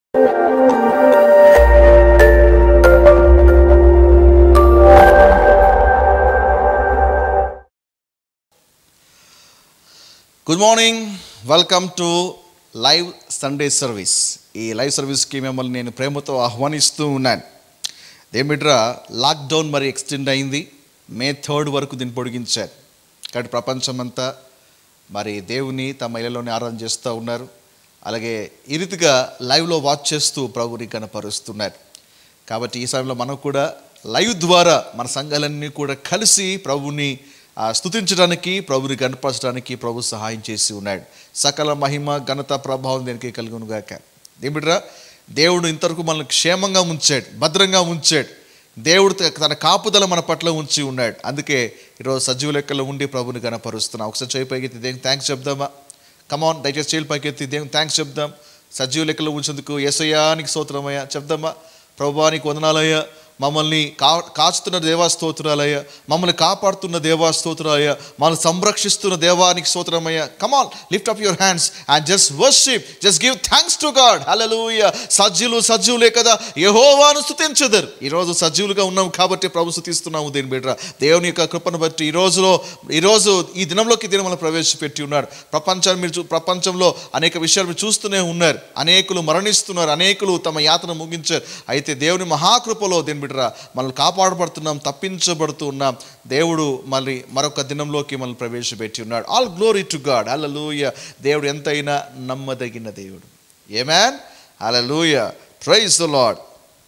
good morning welcome to live Sunday service ఈ live సర్వీస్కి మిమ్మల్ని నేను ప్రేమతో ఆహ్వానిస్తూ ఉన్నాను దేమిట్రా లాక్డౌన్ మరి ఎక్స్టెండ్ అయింది మే థర్డ్ వరకు దీన్ని పొడిగించారు కాబట్టి ప్రపంచమంతా మరి దేవుని తమ ఇళ్లలోనే ఆరాధన చేస్తూ ఉన్నారు అలాగే ఈ రీతిగా లైవ్లో వాచ్ చేస్తూ ప్రభుని కనపరుస్తున్నారు కాబట్టి ఈ సమయంలో మనం కూడా లైవ్ ద్వారా మన సంఘాలన్నీ కూడా కలిసి ప్రభుని ఆ, స్తుతించడానికి ప్రభుని కనపరచడానికి ప్రభు సహాయం చేసి ఉన్నాడు సకల మహిమ ఘనత ప్రభావం దీనికి కలుగును గాక ఏమిట్రా దేవుడు ఇంతవరకు మనల్ని క్షేమంగా ఉంచాడు భద్రంగా ఉంచాడు దేవుడు త- తన కాపుదల మన పట్ల ఉంచి ఉన్నాడు అందుకే ఈరోజు సజీవ లెక్కలో ఉండి ప్రభుని కనపరుస్తున్నాం ఒకసారి చేయి పైకి దేవునికి థ్యాంక్స్ చెప్దామా కమాన్ దయచేసి చేయి పైకెత్తి దేవునికి థ్యాంక్స్ చెప్దాం సజీవ లెక్కలో ఉంచేందుకు ఏసయ్యానికి స్తోత్రమయ్యా చెప్దామా ప్రభువానికి వదనాలయ్యా మమ్మల్ని కా కాచుతున్న దేవా స్తోత్రాలయ్యా మమ్మల్ని కాపాడుతున్న దేవా స్తోత్రాలయ్యా మమ్మల్ని సంరక్షిస్తున్న దేవానికి స్తోత్రమయ్యా come on lift up your hands and just worship just give thanks to God hallelujah సజీవులు సజీవులే కదా యెహోవాను స్తుతించదరు ఈరోజు సజీవులుగా ఉన్నాం కాబట్టి ప్రభు స్తుతిస్తున్నాము దీని బిడ్డ దేవుని యొక్క కృపను బట్టి ఈ రోజులో ఈరోజు ఈ దినంలోకి దినం మనం ప్రవేశపెట్టి ఉన్నాడు ప్రపంచాన్ని మీరు చూ- ప్రపంచంలో అనేక విషయాలు మీరు చూస్తూనే ఉన్నారు అనేకులు మరణిస్తున్నారు అనేకులు తమ యాతన ముగించారు అయితే దేవుని మహాకృపలో దీని బిడ్డరా మనల్ని కాపాడబడుతున్నాం తప్పించబడుతున్నాం దేవుడు మళ్ళీ మరొక దినంలోకి మనల్ని ప్రవేశపెట్టి ఉన్నాడు all glory to God hallelujah దేవుడు ఎంతైనా నమ్మదగిన దేవుడు amen hallelujah praise the Lord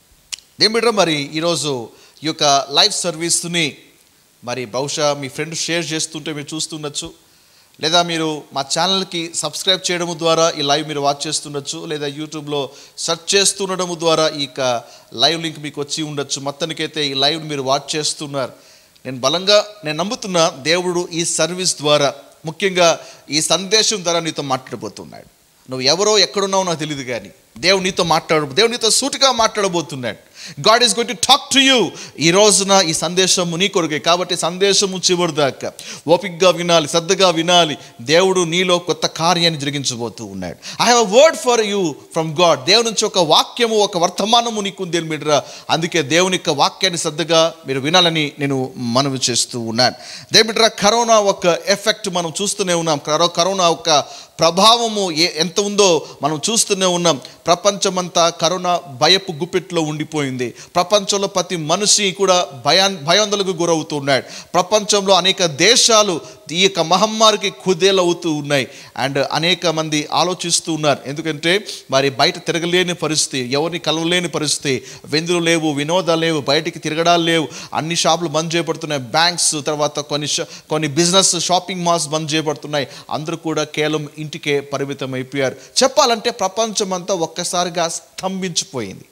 ఏమిట్రా మరి ఈరోజు ఈ యొక్క లైవ్ సర్వీస్ని మరి బహుశా మీ ఫ్రెండ్ షేర్ చేస్తుంటే మీరు చూస్తుండొచ్చు లేదా మీరు మా ఛానల్కి సబ్స్క్రైబ్ చేయడం ద్వారా ఈ లైవ్ మీరు వాచ్ చేస్తుండొచ్చు లేదా యూట్యూబ్లో సెర్చ్ చేస్తుండడం ద్వారా ఈ యొక్క లైవ్ లింక్ మీకు వచ్చి ఉండొచ్చు మొత్తానికైతే ఈ లైవ్ మీరు వాచ్ చేస్తున్నారు నేను బలంగా నేను నమ్ముతున్నా దేవుడు ఈ సర్వీస్ ద్వారా ముఖ్యంగా ఈ సందేశం ద్వారా నీతో మాట్లాడబోతున్నాడు నువ్వు ఎవరో ఎక్కడున్నావో నాకు తెలియదు కానీ దేవుడు నీతో మాట్లాడు దేవుడు నీతో సూటిగా మాట్లాడబోతున్నాడు God is going to talk to you ఈ రోజున ఈ సందేశము నీ కొరకే కాబట్టి సందేశము చివరి దాకా ఓపిక్గా వినాలి శ్రద్ధగా వినాలి దేవుడు నీలో కొత్త కార్యాన్ని జరిగించబోతూ ఉన్నాడు I have a word for you from God దేవుని నుంచి ఒక వాక్యము ఒక వర్తమానము నీకు ఉంది మీడరా అందుకే దేవుని యొక్క వాక్యాన్ని శ్రద్ధగా మీరు వినాలని నేను మనవి చేస్తూ ఉన్నాను దేమిట్రా కరోనా ఒక ఎఫెక్ట్ మనం చూస్తూనే ఉన్నాం కరో- కరోనా ఒక ప్రభావము ఏ ఎంత ఉందో మనం చూస్తూనే ఉన్నాం ప్రపంచమంతా కరోనా భయపు గుప్పెట్లో ఉండిపోయింది ప్రపంచంలో ప్రతి మనిషి కూడా భయా భయాందోళనకు గురవుతున్నాడు ప్రపంచంలో అనేక దేశాలు ఈ యొక్క మహమ్మారికి కుదేలవుతూ ఉన్నాయి అండ్ అనేక మంది ఆలోచిస్తూ ఉన్నారు ఎందుకంటే మరి బయట తిరగలేని పరిస్థితి ఎవరిని కలవలేని పరిస్థితి వెందులు లేవు వినోదాలు లేవు బయటికి తిరగడాలు లేవు అన్ని షాపులు బంద్ చేయబడుతున్నాయి బ్యాంక్స్ తర్వాత కొన్ని షా- కొన్ని బిజినెస్ షాపింగ్ మాల్స్ బంద్ చేయబడుతున్నాయి అందరూ కూడా కేవలం ఇంటికే పరిమితం అయిపోయారు చెప్పాలంటే ప్రపంచమంతా ఒక్కసారిగా స్తంభించిపోయింది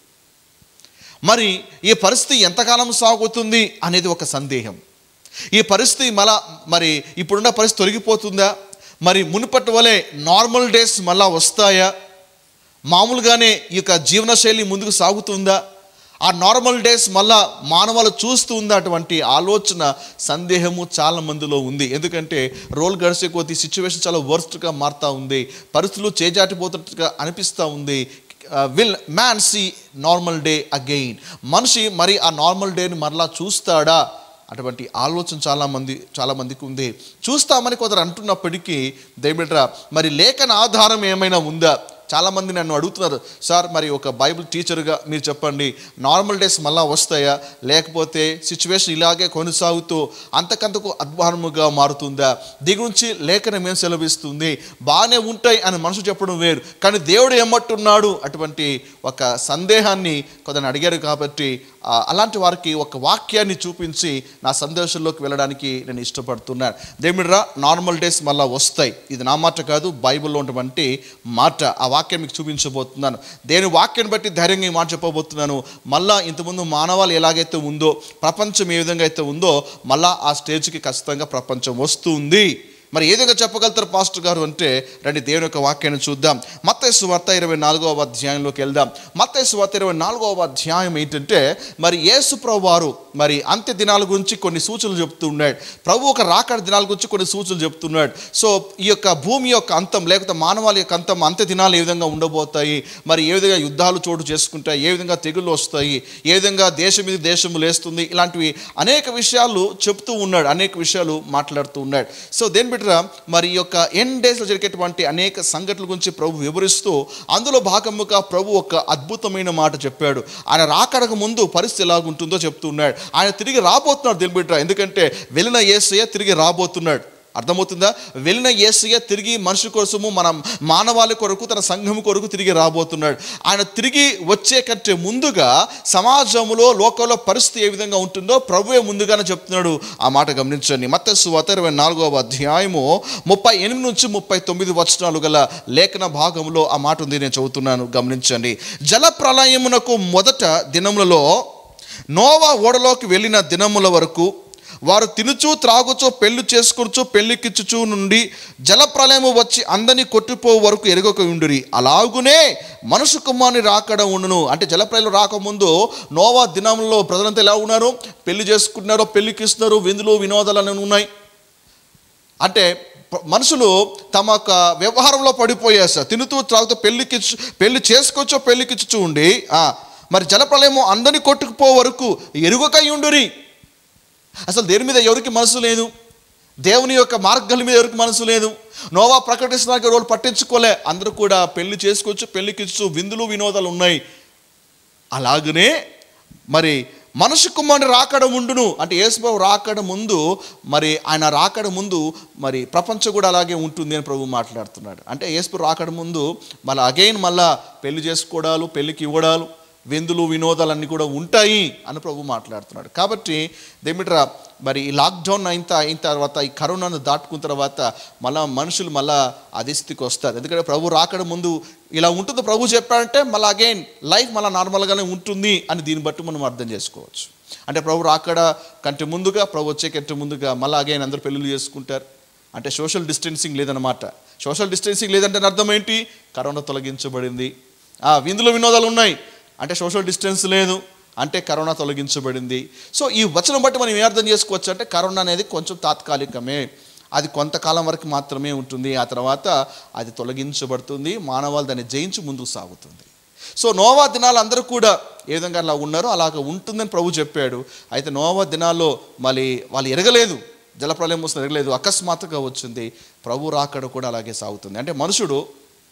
మరి ఈ పరిస్థితి ఎంతకాలం సాగుతుంది అనేది ఒక సందేహం ఈ పరిస్థితి మళ్ళా మరి ఇప్పుడున్న పరిస్థితి తొలగిపోతుందా మరి మునుపటి వలె నార్మల్ డేస్ మళ్ళా వస్తాయా మామూలుగానే ఈ యొక్క జీవనశైలి ముందుకు సాగుతుందా ఆ నార్మల్ డేస్ మళ్ళా మానవాళ్ళు చూస్తూ ఉందా అటువంటి ఆలోచన సందేహము చాలా మందిలో ఉంది ఎందుకంటే రోల్ గడిచే కొద్దీ సిచ్యువేషన్ చాలా వర్స్ట్గా మారుతూ ఉంది పరిస్థితులు చేజాటిపోతున్నట్టుగా అనిపిస్తూ ఉంది will man see normal day again మనిషి మరి ఆ నార్మల్ డేని మరలా చూస్తాడా అటువంటి ఆలోచన చాలామంది చాలామందికి ఉంది చూస్తామని కొందరు అంటున్నప్పటికీ దేమిట్రా మరి లేఖన ఆధారం ఏమైనా ఉందా చాలామంది నన్ను అడుగుతున్నారు సార్ మరి ఒక బైబిల్ టీచర్గా మీరు చెప్పండి నార్మల్ డేస్ మళ్ళా వస్తాయా లేకపోతే సిచ్యువేషన్ ఇలాగే కొనసాగుతూ అంతకంతకు అధ్వానముగా మారుతుందా దీని గురించి లేఖనం ఏం సెలవిస్తుంది బాగానే ఉంటాయి అని మనసు చెప్పడం వేరు కానీ దేవుడు ఏమంటున్నాడు అటువంటి ఒక సందేహాన్ని కొందరు అడిగారు కాబట్టి ఆ, అలాంటి వారికి ఒక వాక్యాన్ని చూపించి నా సందేశంలోకి వెళ్ళడానికి నేను ఇష్టపడుతున్నాను దేవుడిరా నార్మల్ డేస్ మళ్ళా వస్తాయి ఇది నా మాట కాదు బైబిల్లో ఉన్నటువంటి మాట ఆ వాక్యం మీకు చూపించబోతున్నాను దేని వాక్యాన్ని బట్టి ధైర్యంగా ఈ మాట చెప్పబోతున్నాను మళ్ళా ఇంతకుముందు మానవాళి ఎలాగైతే ఉందో ప్రపంచం ఏ విధంగా అయితే ఉందో మళ్ళా ఆ స్టేజ్కి ఖచ్చితంగా ప్రపంచం వస్తుంది మరి ఏ విధంగా చెప్పగలుగుతారు పాస్టర్ గారు అంటే రండి దేవుని యొక్క వాక్యాన్ని చూద్దాం మత్తైసు వార్త ఇరవై నాలుగవ అధ్యాయంలోకి వెళ్దాం మత్తైసు వార్త ఇరవై నాలుగవ అధ్యాయం ఏంటంటే మరి యేసు ప్రభు వారు మరి అంత్య దినాల గురించి కొన్ని సూచనలు చెప్తూ ఉన్నాడు ప్రభు ఒక రాకడ దినాల గురించి కొన్ని సూచనలు చెప్తున్నాడు సో ఈ యొక్క భూమి యొక్క అంతం లేకపోతే మానవాళి యొక్క అంతం అంత్య దినాలు ఏ విధంగా ఉండబోతాయి మరి ఏ విధంగా యుద్ధాలు చోటు చేసుకుంటాయి ఏ విధంగా తెగుళ్ళు వస్తాయి ఏ విధంగా దేశం మీద దేశం లేస్తుంది ఇలాంటివి అనేక విషయాలు చెప్తూ ఉన్నాడు అనేక విషయాలు మాట్లాడుతూ ఉన్నాడు సో దేని బిడ్డరా మరి ఈ యొక్క ఎన్ డేస్లో జరిగేటువంటి అనేక సంఘటనల గురించి ప్రభు వివరిస్తూ అందులో భాగముగా ప్రభు ఒక అద్భుతమైన మాట చెప్పాడు ఆయన రాకడకు ముందు పరిస్థితి ఎలాగుంటుందో చెప్తున్నాడు ఆయన తిరిగి రాబోతున్నాడు దేని బిడ్డరా ఎందుకంటే వెళ్ళిన ఏసయ్య తిరిగి రాబోతున్నాడు అర్థమవుతుందా వెళ్ళిన యేసయ్య తిరిగి మనిషి కోసము మన మానవాళి కొరకు తన సంఘం కొరకు తిరిగి రాబోతున్నాడు ఆయన తిరిగి వచ్చే కంటే ముందుగా సమాజంలో లోకంలో పరిస్థితి ఏ విధంగా ఉంటుందో ప్రభువే ముందుగానే చెప్తున్నాడు ఆ మాట గమనించండి మత్త సువాత ఇరవై నాలుగవ అధ్యాయము ముప్పై ఎనిమిది నుంచి ముప్పై తొమ్మిది వచనాలు గల లేఖన భాగంలో ఆ మాట ఉంది నేను చదువుతున్నాను గమనించండి జల ప్రళయమునకు మొదట దినములలో నోవా ఓడలోకి వెళ్ళిన దినముల వరకు వారు తినుచు త్రాగుచు పెళ్లి చేసుకొనుచు పెళ్లికిచ్చుచు నుండి జలప్రలయము వచ్చి అందరినీ కొట్టిపో వరకు ఎరగక ఉండిరి అలాగునే మనుషు కుమారుని రాకడ ఉండును అంటే జలప్రలయం రాకముందు నోవా దినంలో ప్రజలంతా ఎలా ఉన్నారు పెళ్లి చేసుకుంటున్నారు పెళ్లికిస్తున్నారు విందులు వినోదాలు అనేవి ఉన్నాయి అంటే ప- మనుషులు తమ యొక్క వ్యవహారంలో పడిపోయారు సార్ తినుతూ త్రాగుతూ పెళ్లికి పెళ్లి చేసుకోవచ్చో పెళ్లికిచ్చు ఉండి ఆ, మరి జలప్రలయము అందరినీ కొట్టుకుపో వరకు ఎరుగకై ఉండురి అసలు దేని మీద ఎవరికి మనసు లేదు దేవుని యొక్క మార్గాల మీద ఎవరికి మనసు లేదు నోవా ప్రకటిస్తున్న రోజు పట్టించుకోలే అందరూ కూడా పెళ్లి చేసుకోవచ్చు పెళ్లికిచ్చు విందులు వినోదాలు ఉన్నాయి అలాగనే మరి మనుషు కుమారుని రాకడ ఉండును అంటే యేసుబాబు రాకడ ముందు మరి ఆయన రాకడ ముందు మరి ప్రపంచం కూడా అలాగే ఉంటుంది అని ప్రభు మాట్లాడుతున్నాడు అంటే యేసు రాకడ ముందు మళ్ళీ అగైన్ మళ్ళా పెళ్లి చేసుకోవడాలు పెళ్లికి ఇవ్వడాలు విందులు వినోదాలన్నీ కూడా ఉంటాయి అని ప్రభు మాట్లాడుతున్నాడు కాబట్టి దేమిట్రా మరి ఈ లాక్డౌన్ అయిన త- అయిన తర్వాత ఈ కరోనాను దాటుకున్న తర్వాత మళ్ళా మనుషులు మళ్ళా అదే స్థితికి వస్తారు ఎందుకంటే ప్రభు రాకడ ముందు ఇలా ఉంటుంది ప్రభు చెప్పాడంటే మళ్ళీ అగైన్ లైఫ్ మళ్ళీ నార్మల్గానే ఉంటుంది అని దీన్ని బట్టి మనం అర్థం చేసుకోవచ్చు అంటే ప్రభు రాకడ కంటే ముందుగా ప్రభు వచ్చే కంటే ముందుగా మళ్ళీ అగైన్ అందరూ పెళ్ళిళ్ళు చేసుకుంటారు అంటే సోషల్ డిస్టెన్సింగ్ లేదన్నమాట సోషల్ డిస్టెన్సింగ్ లేదంటే దాని అర్థం ఏంటి కరోనా తొలగించబడింది ఆ విందులో వినోదాలు ఉన్నాయి అంటే సోషల్ డిస్టెన్స్ లేదు అంటే కరోనా తొలగించబడింది సో ఈ వచనం బట్టి మనం ఏ అర్థం చేసుకోవచ్చు అంటే కరోనా అనేది కొంచెం తాత్కాలికమే అది కొంతకాలం వరకు మాత్రమే ఉంటుంది ఆ తర్వాత అది తొలగించబడుతుంది మానవాళి దాన్ని జయించి ముందుకు సాగుతుంది సో నోవా దినాలు అందరూ కూడా ఏ విధంగా అలా ఉన్నారో అలాగ ఉంటుందని ప్రభు చెప్పాడు అయితే నోవా దినాల్లో మళ్ళీ వాళ్ళు ఎరగలేదు జలప్రలయం వస్తుంది ఎరగలేదు అకస్మాత్తుగా వచ్చింది ప్రభు రాకడ కూడా అలాగే సాగుతుంది అంటే మనుషుడు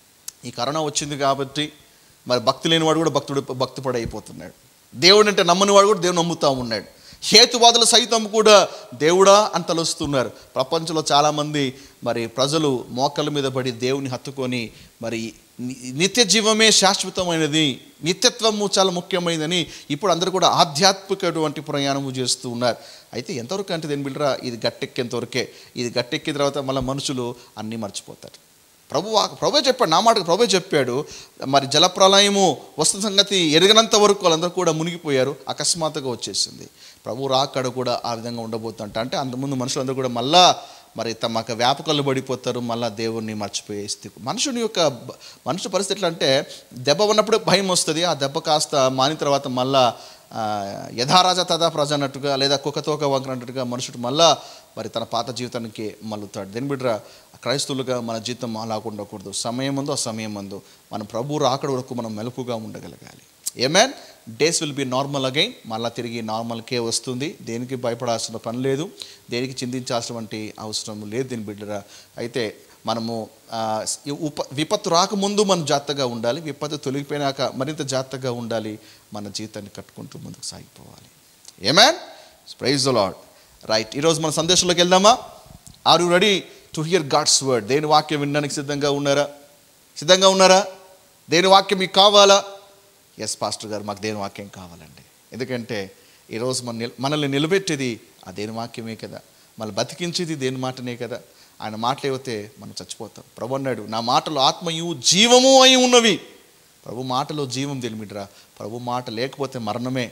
ఈ కరోనా వచ్చింది కాబట్టి మరి భక్తి లేనివాడు కూడా భక్తుడు భక్తిపడి అయిపోతున్నాడు దేవుడు అంటే నమ్మని వాడు కూడా దేవుడు నమ్ముతా ఉన్నాడు హేతువాదులు సైతం కూడా దేవుడా అని తలుస్తున్నారు ప్రపంచంలో చాలామంది మరి ప్రజలు మోకల మీద పడి దేవుని హత్తుకొని మరి ని- నిత్య జీవమే శాశ్వతమైనది నిత్యత్వము చాలా ముఖ్యమైనదని ఇప్పుడు అందరూ కూడా ఆధ్యాత్మికటువంటి ప్రయాణము చేస్తూ ఉన్నారు అయితే ఎంతవరకు అంటే దేని బిడ్డరా ఇది గట్టెక్కేంతవరకే ఇది గట్టెక్కిన తర్వాత మళ్ళీ మనుషులు అన్నీ మర్చిపోతారు ప్రభు వా- ప్రభువే చెప్పాడు నా మాటకు ప్రభువే చెప్పాడు మరి జలప్రలయము వస్తున్న సంగతి ఎరగనంత వరకు వాళ్ళందరూ కూడా మునిగిపోయారు అకస్మాత్తుగా వచ్చేసింది ప్రభు రాకడ కూడా ఆ విధంగా ఉండబోతుంట అంటే అంతకుముందు మనుషులందరూ కూడా మళ్ళా మరి తమ యొక్క వ్యాపకాలు పడిపోతారు మళ్ళా దేవుణ్ణి మర్చిపోయే స్థితి మనుషుని యొక్క బ- మనుషు పరిస్థితి ఎట్లా అంటే దెబ్బ ఉన్నప్పుడు భయం వస్తుంది ఆ దెబ్బ కాస్త మానిన తర్వాత మళ్ళా ఆ, యథారాజా తదా ప్రజ అన్నట్టుగా లేదా కుక్కతోక వంకనట్టుగా మనుషుడు మళ్ళా మరి తన పాత జీవితానికి మళ్ళుతాడు దేని బిడ్డ క్రైస్తవులుగా మన జీవితం అలా ఉండకూడదు సమయం ముందు ఆ సమయం ముందు మన ప్రభు రాకడ వరకు మనం మెలుపుగా ఉండగలగాలి amen days will be normal again మళ్ళీ తిరిగి నార్మల్కే వస్తుంది దేనికి భయపడాల్సిన పని లేదు దేనికి చింతించాల్సినటువంటి అవసరం లేదు దీని బిడ్డరా అయితే మనము ఆ, ఈ ఉప విపత్తు రాకముందు మనం జాగ్రత్తగా ఉండాలి విపత్తు తొలగిపోయినాక మరింత జాగ్రత్తగా ఉండాలి మన జీవితాన్ని కట్టుకుంటూ ముందుకు సాగిపోవాలి amen praise the Lord right ఈరోజు మన సందేశంలోకి వెళ్దామా are you ready to hear God's word దేని వాక్యం వినడానికి సిద్ధంగా ఉన్నారా సిద్ధంగా ఉన్నారా దేని వాక్యం మీకు కావాలా ఎస్ పాస్టర్ గారు మాకు దేని వాక్యం కావాలండి ఎందుకంటే ఈరోజు మన నిల్- మనల్ని నిలబెట్టేది ఆ దేని వాక్యమే కదా మనల్ని బతికించేది దేని మాటనే కదా ఆయన మాట లేకపోతే మనం చచ్చిపోతాం ప్రభు అన్నాడు నా మాటలు ఆత్మయు జీవము అయి ఉన్నవి ప్రభు మాటలో జీవం తెలిమిట్రా ప్రభు మాట లేకపోతే మరణమే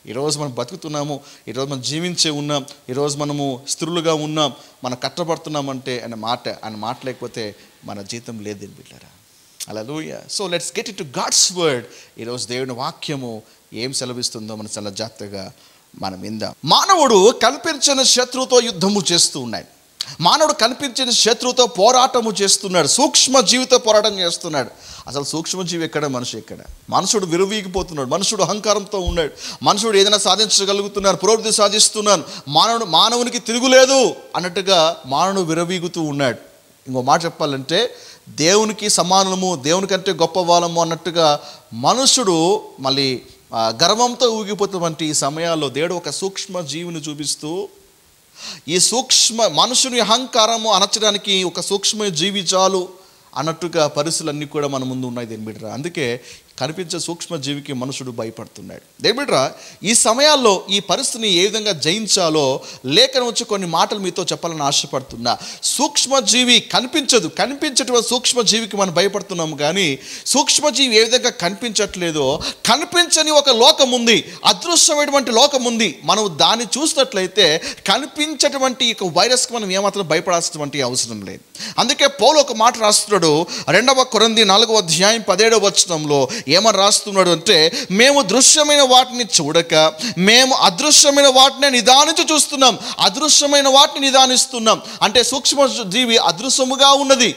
ఈరోజు మనం బతుకుతున్నాము ఈరోజు మనం జీవించే ఉన్నాం ఈరోజు మనము స్త్రీలుగా ఉన్నాం మనం కట్టబడుతున్నామంటే అనే మాట ఆయన మాట లేకపోతే మన జీతం లేదని బిడ్డారా అలా so let's get it to God's word ఈరోజు దేవుని వాక్యము ఏం సెలవిస్తుందో మనం చాలా జాగ్రత్తగా మనం విందాం మానవుడు కల్పించిన శత్రువుతో యుద్ధము చేస్తూ ఉన్నాయి మానవుడు కనిపించిన శత్రువుతో పోరాటము చేస్తున్నాడు సూక్ష్మ జీవితో పోరాటం చేస్తున్నాడు అసలు సూక్ష్మజీవి ఎక్కడ మనిషి ఎక్కడ మనుషుడు విరువీగిపోతున్నాడు మనుషుడు అహంకారంతో ఉన్నాడు మనుషుడు ఏదైనా సాధించగలుగుతున్నారు పురోగతి సాధిస్తున్నాను మానవుడు మానవునికి తిరుగులేదు అన్నట్టుగా మానవుడు విరవీగుతూ ఉన్నాడు ఇంకో మాట చెప్పాలంటే దేవునికి సమానము దేవునికంటే గొప్ప వాళ్ళము అన్నట్టుగా మనుషుడు మళ్ళీ ఆ, గర్వంతో ఊగిపోతున్నటువంటి ఈ సమయాల్లో దేవుడు ఒక సూక్ష్మ జీవిని చూపిస్తూ ఈ సూక్ష్మ మనుషుని అహంకారము అనర్చడానికి ఒక సూక్ష్మ జీవి చాలు అన్నట్టుగా పరిస్థితులన్నీ కూడా మన ముందు ఉన్నాయి దేనిబిడ్రా అందుకే కనిపించే సూక్ష్మ జీవికి మనుషుడు భయపడుతున్నాడు దేనిబిడ్రా ఈ సమయాల్లో ఈ పరిస్థితిని ఏ విధంగా జయించాలో లేఖనం వచ్చి కొన్ని మాటలు మీతో చెప్పాలని ఆశపడుతున్నా సూక్ష్మజీవి కనిపించదు కనిపించేటువంటి సూక్ష్మజీవికి మనం భయపడుతున్నాము కానీ సూక్ష్మజీవి ఏ విధంగా కనిపించట్లేదో కనిపించని ఒక లోకం ఉంది అదృశ్యమైనటువంటి లోకం ఉంది మనం దాన్ని చూసినట్లయితే కనిపించేటువంటి ఒక వైరస్కి మనం ఏమాత్రం భయపడాల్సినటువంటి అవసరం లేదు అందుకే పౌలు ఒక మాట రాస్తున్నాడు రెండవ కొరంది నాలుగవ అధ్యాయం పదేడవ వచనంలో ఏమని రాస్తున్నాడు అంటే మేము దృశ్యమైన వాటిని చూడక మేము అదృశ్యమైన వాటిని నిదానించి చూస్తున్నాం అదృశ్యమైన వాటిని నిదానిస్తున్నాం అంటే సూక్ష్మ జీవి అదృశ్యముగా ఉన్నది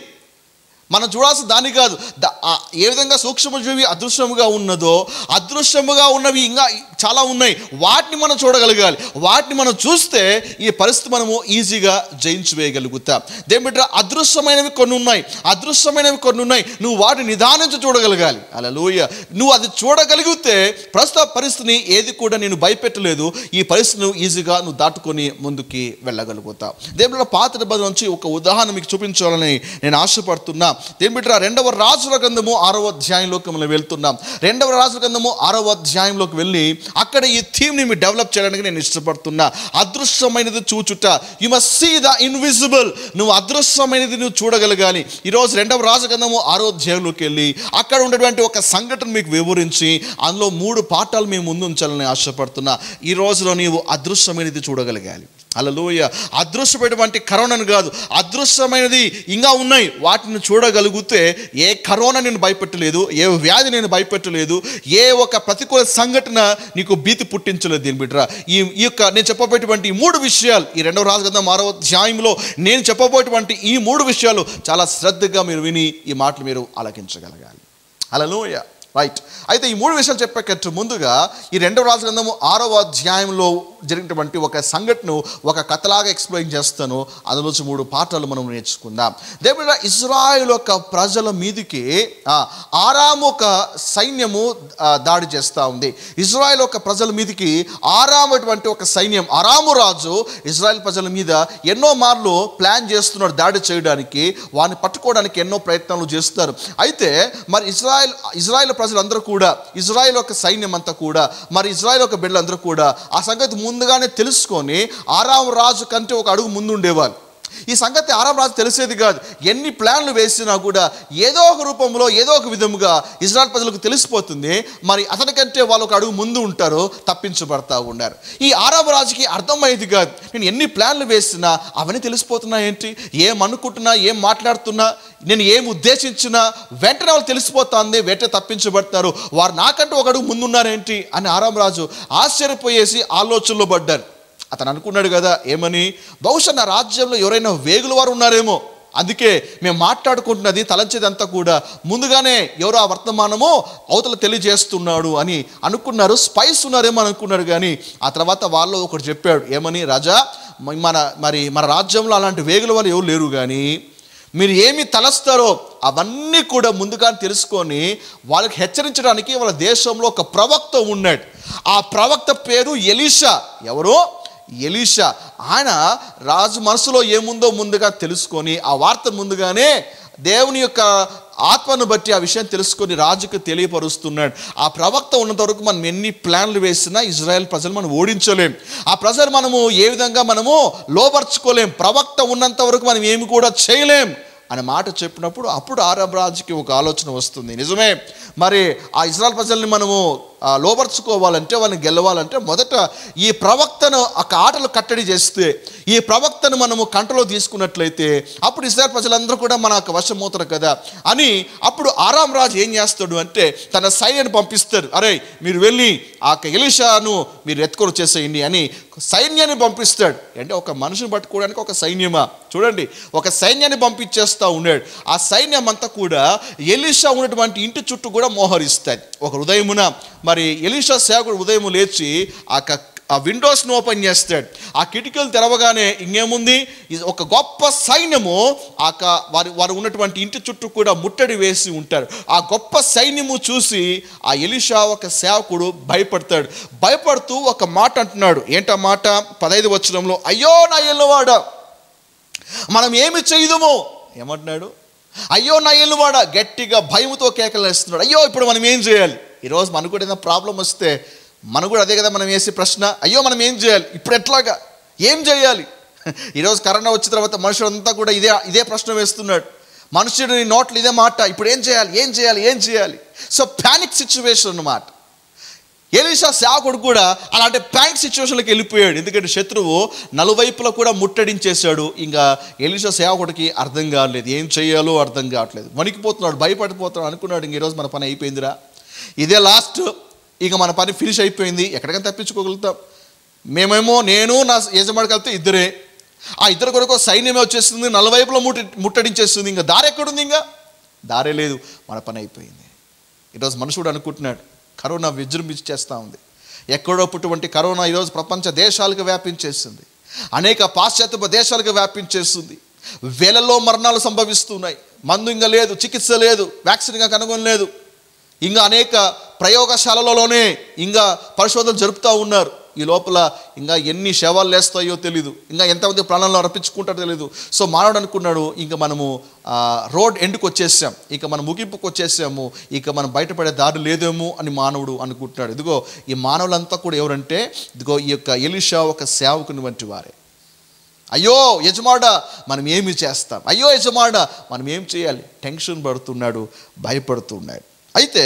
మనం చూడాల్సిన దాని కాదు ద- ఆ ఏ విధంగా సూక్ష్మజీవి అదృశ్యముగా ఉన్నదో అదృశ్యముగా ఉన్నవి ఇంకా చాలా ఉన్నాయి వాటిని మనం చూడగలగాలి వాటిని మనం చూస్తే ఈ పరిస్థితి మనము ఈజీగా జయించివేయగలుగుతాం దేమిట్రా అదృశ్యమైనవి కొన్ని ఉన్నాయి అదృశ్యమైనవి కొన్ని ఉన్నాయి నువ్వు వాటిని నిదానించి చూడగలగాలి అలా నువ్వు అది చూడగలిగితే ప్రస్తుత పరిస్థితిని ఏది కూడా నేను భయపెట్టలేదు ఈ పరిస్థితిని నువ్వు ఈజీగా నువ్వు దాటుకొని ముందుకి వెళ్ళగలుగుతావు దేవుడు పాత నిబంధన నుంచి ఒక ఉదాహరణ మీకు చూపించాలని నేను ఆశపడుతున్నా దేనిబిట్రా రెండవ రాజుల గ్రంథము ఆరవ అధ్యాయంలోకి మనం వెళ్తున్నాం రెండవ రాజుల గ్రంథము ఆరవ అధ్యాయంలోకి వెళ్ళి అక్కడ ఈ థీమ్ని మీరు డెవలప్ చేయడానికి నేను ఇష్టపడుతున్నా అదృశ్యమైనది చూచుట you must see the invisible నువ్వు అదృశ్యమైనది నువ్వు చూడగలగాలి ఈరోజు రెండవ రాజు గ్రంథము ఆరో అధ్యాయంలోకి వెళ్ళి అక్కడ ఉన్నటువంటి ఒక సంఘటన మీకు వివరించి అందులో మూడు పాఠాలు మేము ముందు ఉంచాలని ఆశపడుతున్నా ఈ రోజులో నీవు అదృశ్యమైనది చూడగలగాలి అలలోయ అదృశ్యమైనటువంటి కరోనాను కాదు అదృశ్యమైనది ఇంకా ఉన్నాయి వాటిని చూడగలిగితే ఏ కరోనా నేను భయపెట్టలేదు ఏ వ్యాధి నేను భయపెట్టలేదు ఏ ఒక ప్రతికూల సంఘటన నీకు భీతి పుట్టించలేదు దీని బిడ్డ ఈ ఈ యొక్క నేను చెప్పబోయేటువంటి ఈ మూడు విషయాలు ఈ రెండవ రాజు కదా ఆరో అధ్యాయంలో నేను చెప్పబోయేటువంటి ఈ మూడు విషయాలు చాలా శ్రద్ధగా మీరు విని ఈ మాటలు మీరు ఆలకించగలగాలి అలలోయ రైట్ అయితే ఈ మూడు విషయాలు చెప్పేటట్టు ముందుగా ఈ రెండవ రాజు గ్రంథము ఆరవ అధ్యాయంలో జరిగినటువంటి ఒక సంఘటన ఒక కథలాగా ఎక్స్ప్లెయిన్ చేస్తాను అందులోంచి మూడు పాఠాలు మనం నేర్చుకుందాం దేవుడు ఇజ్రాయిల్ యొక్క ప్రజల మీదికి ఆ, ఆరాము ఒక సైన్యము ఆ, దాడి చేస్తూ ఉంది ఇజ్రాయిల్ యొక్క ప్రజల మీదికి ఆరాము అటువంటి ఒక సైన్యం ఆరాము రాజు ఇజ్రాయెల్ ప్రజల మీద ఎన్నో మార్లు ప్లాన్ చేస్తున్నాడు దాడి చేయడానికి వారిని పట్టుకోవడానికి ఎన్నో ప్రయత్నాలు చేస్తారు అయితే మరి ఇజ్రాయెల్ ఇజ్రాయెల్ ప్రజలందరూ కూడా ఇజ్రాయెల్ యొక్క సైన్యం అంతా కూడా మరి ఇజ్రాయెల్ యొక్క బిడ్డలందరూ కూడా ఆ సంగతి ముందుగానే తెలుసుకొని ఆరాం రాజు కంటే ఒక అడుగు ముందు ఉండేవాళ్ళు ఈ సంగతి ఆరాం రాజు తెలిసేది కాదు ఎన్ని ప్లాన్లు వేసినా కూడా ఏదో ఒక రూపంలో ఏదో ఒక విధముగా ఇజ్రాయెల్ ప్రజలకు తెలిసిపోతుంది మరి అతనికంటే వాళ్ళు ఒక అడుగు ముందు ఉంటారు తప్పించబడతా ఉన్నారు ఈ ఆరామ రాజుకి అర్థమయ్యేది కాదు నేను ఎన్ని ప్లాన్లు వేసినా అవన్నీ తెలిసిపోతున్నా ఏంటి ఏం అనుకుంటున్నా ఏం మాట్లాడుతున్నా నేను ఏం ఉద్దేశించినా వెంటనే వాళ్ళు తెలిసిపోతుంది వెంటనే తప్పించబడతారు వారు నాకంటూ ఒక అడుగు ముందున్నారేంటి అని ఆరామరాజు ఆశ్చర్యపోయేసి ఆలోచనలో పడ్డారు అతను అనుకున్నాడు కదా ఏమని బహుశా నా రాజ్యంలో ఎవరైనా వేగుల వారు ఉన్నారేమో అందుకే మేము మాట్లాడుకుంటున్నది తలంచేదంతా కూడా ముందుగానే ఎవరో ఆ వర్తమానమో అవతల తెలియజేస్తున్నాడు అని అనుకున్నారు స్పైస్ ఉన్నారేమో అని అనుకున్నారు కానీ ఆ తర్వాత వాళ్ళు ఒకటి చెప్పాడు ఏమని రాజా మ- మన మరి మన రాజ్యంలో అలాంటి వేగుల వాళ్ళు ఎవరు లేరు కానీ మీరు ఏమి తలస్తారో అవన్నీ కూడా ముందుగా తెలుసుకొని వాళ్ళకి హెచ్చరించడానికి వాళ్ళ దేశంలో ఒక ప్రవక్త ఉన్నాడు ఆ ప్రవక్త పేరు ఎలీషా ఎవరు ఎలీషా ఆయన రాజు మనసులో ఏముందో ముందుగా తెలుసుకొని ఆ వార్త ముందుగానే దేవుని యొక్క ఆత్మను బట్టి ఆ విషయం తెలుసుకొని రాజుకు తెలియపరుస్తున్నాడు ఆ ప్రవక్త ఉన్నంత వరకు మనం ఎన్ని ప్లాన్లు వేసినా ఇజ్రాయెల్ ప్రజలు మనం ఓడించలేం ఆ ప్రజలు మనము ఏ విధంగా మనము లోపరుచుకోలేం ప్రవక్త ఉన్నంత వరకు మనం ఏమి కూడా చేయలేం అనే మాట చెప్పినప్పుడు అప్పుడు ఆరబ్ రాజుకి ఒక ఆలోచన వస్తుంది నిజమే మరి ఆ ఇజ్రాయల్ ప్రజల్ని మనము ఆ, లోపరుచుకోవాలంటే వాళ్ళని గెలవాలంటే మొదట ఈ ప్రవక్తను ఒక ఆటలు కట్టడి చేస్తే ఈ ప్రవక్తను మనము కంట్రోల్ తీసుకున్నట్లయితే అప్పుడు ఇస్రాయల్ ప్రజలందరూ కూడా మనకు వశమవుతారు కదా అని అప్పుడు ఆరాం రాజు ఏం చేస్తాడు అంటే తన సైన్యాన్ని పంపిస్తారు అరే మీరు వెళ్ళి ఆ యొక్క ఎలిషాను మీరు ఎత్తుకొని వచ్చేసేయండి అని సైన్యాన్ని పంపిస్తాడు అంటే ఒక మనిషిని పట్టుకోవడానికి ఒక సైన్యమా చూడండి ఒక సైన్యాన్ని పంపించేస్తూ ఉన్నాడు ఆ సైన్యం అంతా కూడా ఎలీషా ఉన్నటువంటి ఇంటి చుట్టూ కూడా మోహరిస్తాయి ఒక ఉదయమున మరి ఎలీషా సేవకుడు ఉదయం లేచి ఆ క- ఆ విండోస్ను ఓపెన్ చేస్తాడు ఆ కిటికీలు తెరవగానే ఇంకేముంది ఇది ఒక గొప్ప సైన్యము ఆ క- వారి వారు ఉన్నటువంటి ఇంటి చుట్టూ కూడా ముట్టడి వేసి ఉంటారు ఆ గొప్ప సైన్యము చూసి ఆ ఎలిషా ఒక సేవకుడు భయపడతాడు భయపడుతూ ఒక మాట అంటున్నాడు ఏంటా మాట పదహైదు వచ్చరంలో అయ్యో నా ఎల్లవాడ మనం ఏమి చేయదుమో ఏమంటున్నాడు అయ్యో నా ఎల్లువాడ గట్టిగా భయంతో కేకలేస్తున్నాడు అయ్యో ఇప్పుడు మనం ఏం చేయాలి ఈరోజు మనకు కూడా ఏదైనా ప్రాబ్లం వస్తే మనకు కూడా అదే కదా మనం వేసే ప్రశ్న అయ్యో మనం ఏం చేయాలి ఇప్పుడు ఎట్లాగా ఏం చేయాలి ఈరోజు కరోనా వచ్చిన తర్వాత మనుషులంతా కూడా ఇదే ఇదే ప్రశ్న వేస్తున్నాడు మనుషుడి నోట్లు ఇదే మాట ఇప్పుడు ఏం చేయాలి ఏం చేయాలి ఏం చేయాలి సో ప్యానిక్ సిచ్యువేషన్ అన్నమాట ఎలీషా సేవకుడు కూడా అలాంటి ప్యాంక్ సిచ్యువేషన్లోకి వెళ్ళిపోయాడు ఎందుకంటే శత్రువు నలువైపులా కూడా ముట్టడించేశాడు ఇంకా ఎలీషా సేవకుడికి అర్థం కావట్లేదు ఏం చేయాలో అర్థం కావట్లేదు వణికిపోతున్నాడు భయపడిపోతున్నాడు అనుకున్నాడు ఇంక ఈరోజు మన పని అయిపోయిందిరా ఇదే లాస్ట్ ఇక మన పని ఫినిష్ అయిపోయింది ఎక్కడికైనా తప్పించుకోగలుగుతాం మేమేమో నేను నా యజమాని కలిపితే ఇద్దరే ఆ ఇద్దరు కొరకు సైన్యమే వచ్చేస్తుంది నలువైపులా ముట్టి ముట్టడించేస్తుంది ఇంకా దారి ఎక్కడుంది ఇంకా దారే లేదు మన పని అయిపోయింది ఈరోజు మనుషుడు అనుకుంటున్నాడు కరోనా విజృంభించేస్తూ ఉంది ఎక్కడో పుట్టువంటి కరోనా ఈరోజు ప్రపంచ దేశాలకు వ్యాపించేస్తుంది అనేక పాశ్చాత్య దేశాలకు వ్యాపించేస్తుంది వేలలో మరణాలు సంభవిస్తున్నాయి మందు ఇంకా లేదు చికిత్స లేదు వ్యాక్సిన్ ఇంకా కనుగొనలేదు ఇంకా అనేక ప్రయోగశాలలలోనే ఇంకా పరిశోధనలు జరుపుతూ ఉన్నారు ఈ లోపల ఇంకా ఎన్ని శవాలు లేస్తాయో తెలీదు ఇంకా ఎంతమంది ప్రాణాలను అర్పించుకుంటారో తెలీదు సో మానవుడు అనుకున్నాడు ఇంకా మనము ఆ, రోడ్ ఎండ్కి వచ్చేసాం ఇక మనం ముగింపుకు వచ్చేసాము ఇక మనం బయటపడే దారి లేదేమో అని మానవుడు అనుకుంటున్నాడు ఇదిగో ఈ మానవులంతా కూడా ఎవరంటే ఇదిగో ఈ యొక్క ఎలిషా ఒక సేవకుని వంటి వారే అయ్యో యజమాడ మనం ఏమి చేస్తాం అయ్యో యజమాడ మనం ఏం చేయాలి టెన్షన్ పడుతున్నాడు భయపడుతున్నాడు అయితే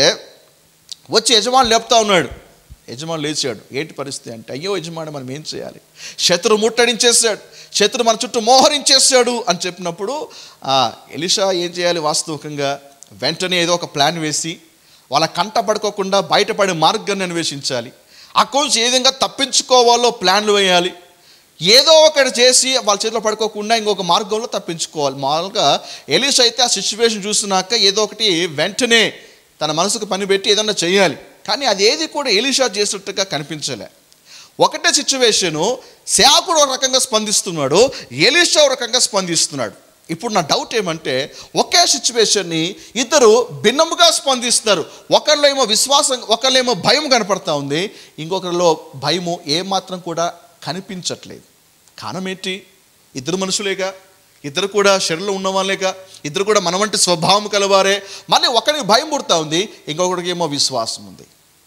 వచ్చి యజమాని లేపుతా ఉన్నాడు యజమాని లేచాడు ఏంటి పరిస్థితి అంటే అయ్యో యజమాని మనం ఏం చేయాలి శత్రు ముట్టడించేసాడు శత్రు మన చుట్టూ మోహరించేసాడు అని చెప్పినప్పుడు ఆ, ఎలిషా ఏం చేయాలి వాస్తవికంగా వెంటనే ఏదో ఒక ప్లాన్ వేసి వాళ్ళ కంట పడుకోకుండా బయటపడే మార్గాన్ని అన్వేషించాలి అక్కడి నుంచి ఏ విధంగా తప్పించుకోవాలో ప్లాన్లు వేయాలి ఏదో ఒకటి చేసి వాళ్ళ చేతిలో పడుకోకుండా ఇంకొక మార్గంలో తప్పించుకోవాలి మామూలుగా ఎలీష్ అయితే ఆ సిచ్యువేషన్ చూసినాక ఏదో ఒకటి వెంటనే తన మనసుకు పని పెట్టి ఏదన్నా చేయాలి కానీ అది ఏది కూడా ఎలీషా చేసినట్టుగా కనిపించలే ఒకటే సిచ్యువేషను సేవకుడు ఒక రకంగా స్పందిస్తున్నాడు ఎలీషా ఒక రకంగా స్పందిస్తున్నాడు ఇప్పుడు నా డౌట్ ఏమంటే ఒకే సిచ్యువేషన్ని ఇద్దరు భిన్నముగా స్పందిస్తారు ఒకరిలో విశ్వాసం ఒకరిలో భయం కనపడతా ఉంది ఇంకొకరిలో భయము ఏమాత్రం కూడా కనిపించట్లేదు కారణం ఏంటి ఇద్దరు మనుషులేగా ఇద్దరు కూడా శరీరంలో ఉన్నవాళ్ళేగా ఇద్దరు కూడా మన వంటి స్వభావం కలవారే మళ్ళీ ఒకరికి భయం పుడతా ఉంది ఇంకొకరికి ఏమో విశ్వాసం ఉంది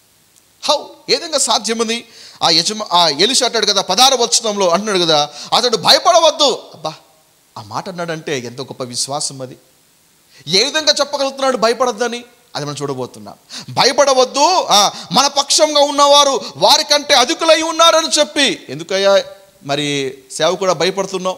హౌ ఏ విధంగా సాధ్యముంది ఆ యజమ ఆ ఎలిష అంటాడు కదా పదార వచ్చడంలో అంటున్నాడు కదా అతడు భయపడవద్దు అబ్బా ఆ మాట అన్నాడంటే ఎంత గొప్ప విశ్వాసం అది ఏ విధంగా చెప్పగలుగుతున్నాడు భయపడద్దని అది మనం చూడబోతున్నాం భయపడవద్దు ఆ, మన పక్షంగా ఉన్నవారు వారికంటే అధికులై ఉన్నారని చెప్పి ఎందుకయ్యా మరి సేవ కూడా భయపడుతున్నావు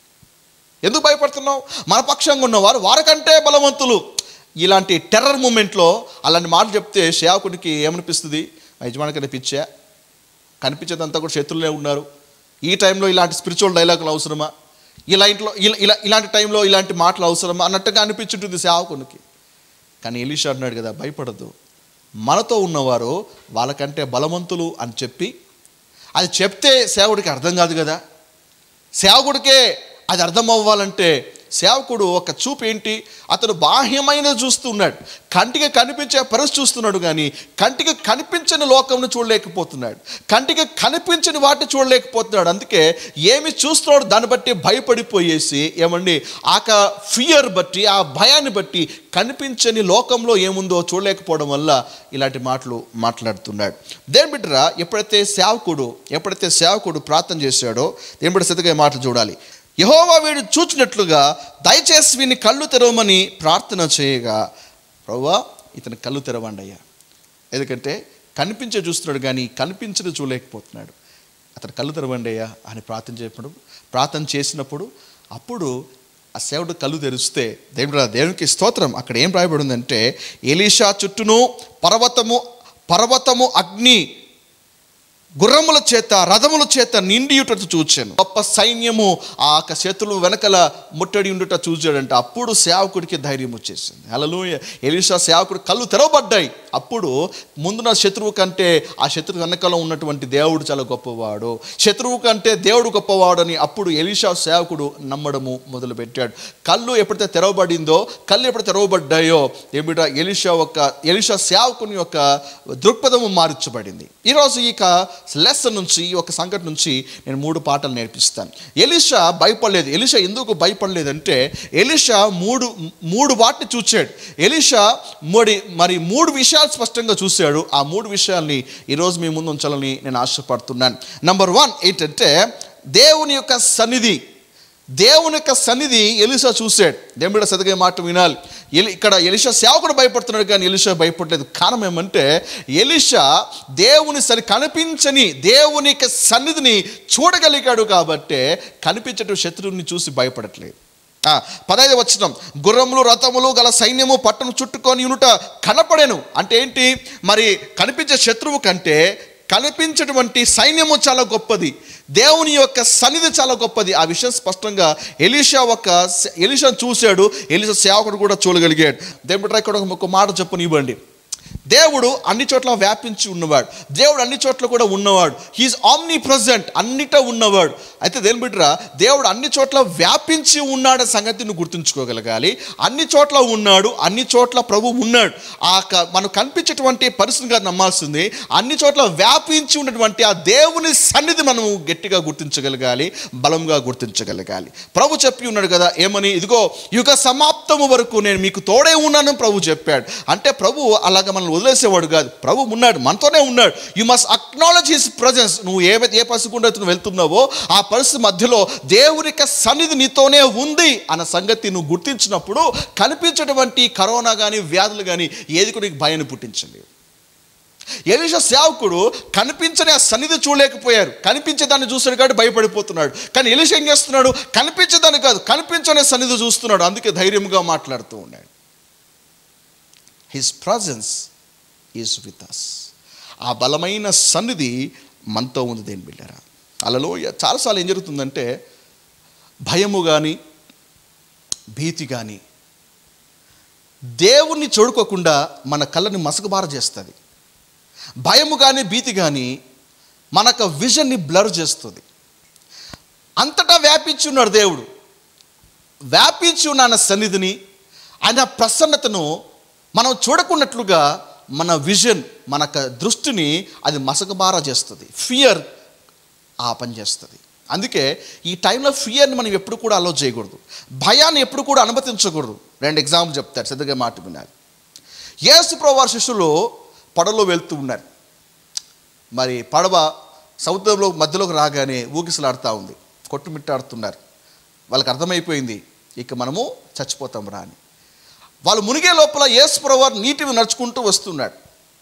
ఎందుకు భయపడుతున్నావు మన పక్షంగా ఉన్నవారు వారికంటే బలవంతులు ఇలాంటి టెర్రర్ మూమెంట్లో అలాంటి మాటలు చెప్తే సేవకునికి ఏమనిపిస్తుంది మా యజమాని కనిపించా కనిపించేదంతా కూడా శత్రులే ఉన్నారు ఈ టైంలో ఇలాంటి స్పిరిచువల్ డైలాగులు అవసరమా ఇలా ఇంట్లో ఇలా ఇలా ఇలాంటి టైంలో ఇలాంటి మాటలు అవసరమా అన్నట్టుగా అనిపించుంటుంది సేవకునికి కానీ ఎలీషా అన్నాడు కదా భయపడద్దు మనతో ఉన్నవారు వాళ్ళకంటే బలవంతులు అని చెప్పి అది చెప్తే సేవకుడికి అర్థం కాదు కదా సేవకుడికే అది అర్థం అవ్వాలంటే సేవకుడు ఒక చూపు ఏంటి అతను బాహ్యమైన చూస్తున్నాడు కంటికి కనిపించే పరిస్థితి చూస్తున్నాడు కానీ కంటికి కనిపించని లోకంను చూడలేకపోతున్నాడు కంటికి కనిపించని వాటిని చూడలేకపోతున్నాడు అందుకే ఏమి చూస్తున్నాడు దాన్ని బట్టి భయపడిపోయేసి ఏమండి ఆ ఫియర్ బట్టి ఆ భయాన్ని బట్టి కనిపించని లోకంలో ఏముందో చూడలేకపోవడం వల్ల ఇలాంటి మాటలు మాట్లాడుతున్నాడు దేని బిడ్డరా ఎప్పుడైతే సేవకుడు ఎప్పుడైతే సేవకుడు ప్రార్థన చేశాడో దేని బిడ్డ స్థితిగా ఈ మాటలు చూడాలి యహోవా వీడు చూచినట్లుగా దయచేసి వీని కళ్ళు తెరవమని ప్రార్థన చేయగా ప్రవ్వా ఇతని కళ్ళు తెరవండి అయ్యా ఎందుకంటే కనిపించే చూస్తున్నాడు కానీ కనిపించడం చూడలేకపోతున్నాడు అతను కళ్ళు తెరవండి అయ్యా అని ప్రార్థన చేసినప్పుడు ప్రార్థన చేసినప్పుడు అప్పుడు ఆ సేవడు కళ్ళు తెరిస్తే దేవుడు దేవునికి స్తోత్రం అక్కడ ఏం రాయబడి ఉందంటే ఎలీషా చుట్టూను పర్వతము పర్వతము అగ్ని గుర్రముల చేత రథముల చేత నిండియుట చూచాను గొప్ప సైన్యము ఆ యొక్క చేతులు వెనకల ముట్టడి ఉండుట చూచాడంటే అప్పుడు సేవకుడికి ధైర్యం వచ్చేసింది హలో ఎలీషా సేవకుడు కళ్ళు తెరవబడ్డాయి అప్పుడు ముందున్న శత్రువు కంటే ఆ శత్రువు వెనకాల ఉన్నటువంటి దేవుడు చాలా గొప్పవాడు శత్రువు కంటే దేవుడు గొప్పవాడు అని అప్పుడు ఎలీషా సేవకుడు నమ్మడము మొదలుపెట్టాడు కళ్ళు ఎప్పుడైతే తెరవబడిందో కళ్ళు ఎప్పుడు తెరవబడ్డాయో ఏమిటా ఎలీషా ఒక ఎలీషా సేవకుని యొక్క దృక్పథము మార్చబడింది ఈరోజు ఇక లెసన్ నుంచి ఈ ఒక సంఘటన నుంచి నేను మూడు పాటలు నేర్పిస్తాను ఎలీషా భయపడలేదు ఎలీషా ఎందుకు భయపడలేదంటే ఎలీషా మూడు మూడు వాటిని చూచాడు ఎలీషా మరి మరి మూడు విషయాలు స్పష్టంగా చూశాడు ఆ మూడు విషయాల్ని ఈరోజు మీ ముందు ఉంచాలని నేను ఆశపడుతున్నాను నంబర్ వన్ ఏంటంటే దేవుని యొక్క సన్నిధి దేవుని యొక్క సన్నిధి ఎలిషా చూశాడు దేవుడు సదిగే మాట వినాలి ఎలి ఇక్కడ ఎలిషా సేవకుడు భయపడుతున్నాడు కానీ ఎలిషా భయపడలేదు కారణం ఏమంటే ఎలిషా దేవుని సరి కనిపించని దేవుని యొక్క సన్నిధిని చూడగలిగాడు కాబట్టే కనిపించటం శత్రువుని చూసి భయపడట్లేదు ఆ, పదైదు వచ్చిన గుర్రములు రథములు గల సైన్యము పట్టణం చుట్టుకొని ఉనుట కనపడెను అంటే ఏంటి మరి కనిపించే శత్రువు కంటే కనిపించేటువంటి సైన్యము చాలా గొప్పది దేవుని యొక్క సన్నిధి చాలా గొప్పది ఆ విషయం స్పష్టంగా ఎలీషా ఒక ఎలీషా చూశాడు ఎలీషా సేవకుడు కూడా చూడగలిగాడు దేవుడు ఇక్కడ ఒక మాట చెప్పనివ్వండి దేవుడు అన్ని చోట్ల వ్యాపించి ఉన్నవాడు దేవుడు అన్ని చోట్ల కూడా ఉన్నవాడు హీఈస్ ఆమ్ని ప్రజెంట్ అన్నిట ఉన్నవాడు అయితే దేని బిడ్డరా దేవుడు అన్ని చోట్ల వ్యాపించి ఉన్నాడు సంగతి నువ్వు గుర్తుంచుకోగలగాలి అన్ని చోట్ల ఉన్నాడు అన్ని చోట్ల ప్రభు ఉన్నాడు ఆ క- మనకు కనిపించేటువంటి పరిస్థితిగా నమ్మాల్సింది అన్ని చోట్ల వ్యాపించి ఉన్నటువంటి ఆ దేవుని సన్నిధి మనము గట్టిగా గుర్తించగలగాలి బలంగా గుర్తించగలగాలి ప్రభు చెప్పి ఉన్నాడు కదా ఏమని ఇదిగో యుగ సమాప్తము వరకు నేను మీకు తోడే ఉన్నాను ప్రభు చెప్పాడు అంటే ప్రభు అలాగ మనల్ని వదిలేసేవాడు కాదు ప్రభు ఉన్నాడు మనతోనే ఉన్నాడు you must acknowledge his presence నువ్వు ఏ ఏ పరిస్థితి గుండా నువ్వు వెళ్తున్నావో ఆ పరిస్థితి మధ్యలో దేవుని యొక్క సన్నిధి నీతోనే ఉంది అన్న సంగతి నువ్వు గుర్తించినప్పుడు కనిపించేటువంటి కరోనా కానీ వ్యాధులు కానీ ఏది కూడా నీకు భయాన్ని పుట్టించండి ఎలీషా సేవకుడు కనిపించని ఆ సన్నిధి చూడలేకపోయారు కనిపించేదాన్ని చూస్తాడు కాబట్టి భయపడిపోతున్నాడు కానీ ఎలీషా ఏం చేస్తున్నాడు కనిపించేదాన్ని కాదు కనిపించని సన్నిధి చూస్తున్నాడు అందుకే ధైర్యంగా మాట్లాడుతూ ఉన్నాడు his presence is with us ఆ బలమైన సన్నిధి మనతో ఉంది దేని బిడ్డారా అలలో చాలాసార్లు ఏం జరుగుతుందంటే భయము కానీ భీతి కానీ దేవుణ్ణి చూడుకోకుండా మన కళ్ళని మసకబార చేస్తుంది భయము కానీ భీతి కానీ మనకు విజన్ని బ్లర్ చేస్తుంది అంతటా వ్యాపించి ఉన్నాడు దేవుడు వ్యాపించి ఉన్న ఆయన సన్నిధిని ఆయన ప్రసన్నతను మనం చూడకున్నట్లుగా మన విజన్ మన యొక్క దృష్టిని అది మసకబారా చేస్తుంది ఫియర్ ఆ పని చేస్తుంది అందుకే ఈ టైంలో ఫియర్ని మనం ఎప్పుడు కూడా అలో చేయకూడదు భయాన్ని ఎప్పుడు కూడా అనుమతించకూడదు రెండు ఎగ్జాంపుల్ చెప్తారు శ్రద్ధగా మాట వినాలి యేసు ప్రభువారి శిష్యులు పడవలో వెళ్తూ ఉన్నారు మరి పడవ సముద్రంలో మధ్యలోకి రాగానే ఊగిసలాడుతూ ఉంది కొట్టుమిట్టాడుతున్నారు వాళ్ళకి అర్థమైపోయింది ఇక మనము చచ్చిపోతాం రా అని వాళ్ళు మునిగే లోపల యేసు ప్రభు నీటి మీద నడుచుకుంటూ వస్తున్నాడు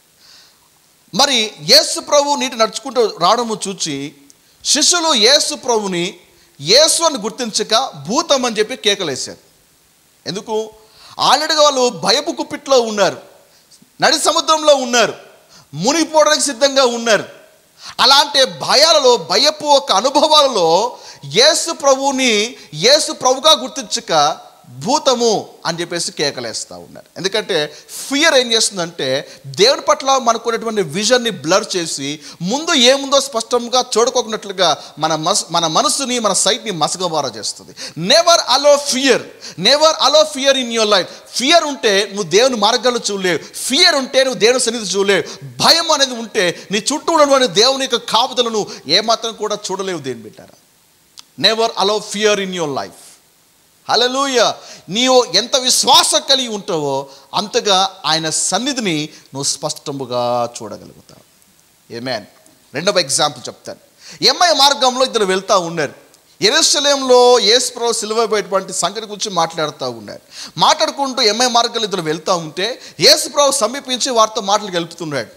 మరి యేసు ప్రభు నీటి నడుచుకుంటూ రావడము చూచి శిష్యులు యేసు ప్రభుని యేసు అని గుర్తించక భూతం అని చెప్పి కేకలేశారు ఎందుకు ఆల్రెడీగా వాళ్ళు భయపు కుప్పిట్లో ఉన్నారు నడి సముద్రంలో ఉన్నారు మునిగిపోవడానికి సిద్ధంగా ఉన్నారు అలాంటి భయాలలో భయపు ఒక అనుభవాలలో యేసు ప్రభువుని యేసు ప్రభుగా గుర్తించక భూతము అని చెప్పేసి కేకలేస్తూ ఉన్నారు ఎందుకంటే ఫియర్ ఏం చేస్తుందంటే దేవుని పట్ల మనకున్నటువంటి విజన్ని బ్లర్ చేసి ముందు ఏముందో స్పష్టంగా చూడకోకున్నట్లుగా మన మస్ మన మనసుని మన సైట్ని మసగబార చేస్తుంది never allow fear never allow fear in your life fear ఉంటే నువ్వు దేవుని మార్గాలు చూడలేవు ఫియర్ ఉంటే నువ్వు దేవుని సన్నిధి చూడలేవు భయం అనేది ఉంటే నీ చుట్టూ ఉన్నటువంటి దేవుని యొక్క కాపుదలను ఏమాత్రం కూడా చూడలేవు దేని పెట్టారా never allow fear in your life hallelujah నీవు ఎంత విశ్వాసం కలిగి ఉంటావో అంతగా ఆయన సన్నిధిని నువ్వు స్పష్టముగా చూడగలుగుతావు ఏమేన్ రెండవ ఎగ్జాంపుల్ చెప్తాను ఎంఐ మార్గంలో ఇద్దరు వెళ్తూ ఉన్నారు ఎరుసలేంలో యేసుప్రభు సిలువైపోయేటువంటి సంగతి గురించి మాట్లాడుతూ ఉన్నారు మాట్లాడుకుంటూ ఎంఐ మార్గంలో ఇద్దరు వెళ్తూ ఉంటే యేసుప్రభు సమీపించి వారితో మాటలు గెలుపుతున్నాడు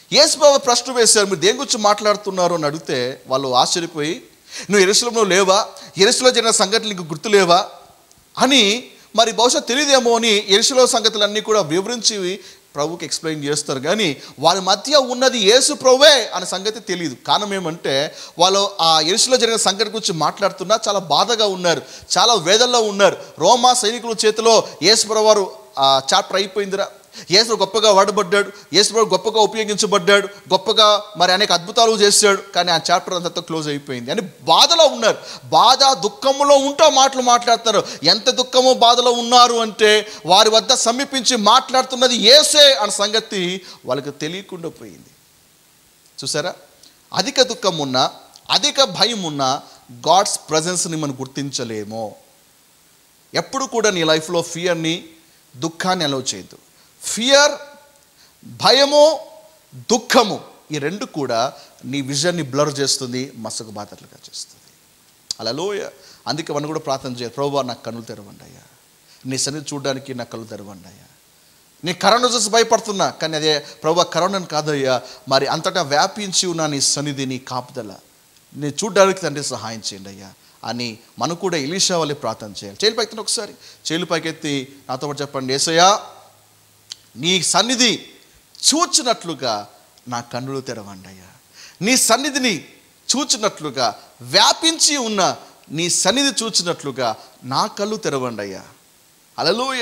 యేసు బాబు ప్రశ్న వేశారు మీరు దేని గురించి మాట్లాడుతున్నారు అని అడిగితే వాళ్ళు ఆశ్చర్యపోయి నువ్వు ఎరుసలంలో లేవా ఎరుసలో జరిగిన సంఘటనలు నీకు గుర్తులేవా అని మరి బహుశా తెలియదేమో అని ఎరుసలో సంగతులన్నీ కూడా వివరించి ప్రభుకి ఎక్స్ప్లెయిన్ చేస్తారు కానీ వాళ్ళ మధ్య ఉన్నది యేసు ప్రభువే అనే సంగతి తెలియదు కారణం ఏమంటే వాళ్ళు ఆ ఎరుసలో జరిగిన సంఘటన గురించి మాట్లాడుతున్నా చాలా బాధగా ఉన్నారు చాలా వేదల్లో ఉన్నారు రోమా సైనికుల చేతిలో యేసు ప్రభు వారు ఆ చాప్టర్ అయిపోయిందిరా యేసు గొప్పగా వాడబడ్డాడు యేసు ప్రభు గొప్పగా ఉపయోగించబడ్డాడు గొప్పగా మరి అనేక అద్భుతాలు చేశాడు కానీ ఆ చాప్టర్ అంతా క్లోజ్ అయిపోయింది అని బాధలో ఉన్నారు బాధ దుఃఖంలో ఉంటూ మాటలు మాట్లాడుతున్నారు ఎంత దుఃఖము బాధలో ఉన్నారు అంటే వారి వద్ద సమీపించి మాట్లాడుతున్నది ఏసే అన్న సంగతి వాళ్ళకి తెలియకుండా పోయింది చూసారా అధిక దుఃఖం ఉన్నా అధిక భయం ఉన్నా గాడ్స్ ప్రజెన్స్ని మనం గుర్తించలేమో ఎప్పుడు కూడా నీ లైఫ్లో ఫియర్ని దుఃఖాన్ని అలవ్ చేయొద్దు ఫియర్ భయము దుఃఖము ఈ రెండు కూడా నీ విజన్ని బ్లర్ చేస్తుంది మసకు బాధలుగా చేస్తుంది అలా లోయ అందుకే మనం కూడా ప్రార్థన చేయాలి ప్రభు నాకు కన్నులు తెరవండి అయ్యా నీ సన్నిధి చూడడానికి నా కళ్ళు తెరవండి అయ్యా నీ కరోనా చూసి భయపడుతున్నా కానీ అదే ప్రభు కరోనాను కాదయ్యా మరి అంతటా వ్యాపించి ఉన్న నీ సన్నిధి నీ కాపుదల నేను చూడడానికి తండ్రి సహాయం చేయండి అయ్యా అని మనం కూడా ఇలీషా వాళ్ళే ప్రార్థన చేయాలి చేలు పైకి ఒకసారి చేలు పైకెత్తి నాతో పాటు చెప్పండి ఏసయ్యా నీ సన్నిధి చూచినట్లుగా నా కన్నులు తెరవండి అయ్యా నీ సన్నిధిని చూచినట్లుగా వ్యాపించి ఉన్న నీ సన్నిధి చూచినట్లుగా నా కళ్ళు తెరవండి అయ్యా అలలోయ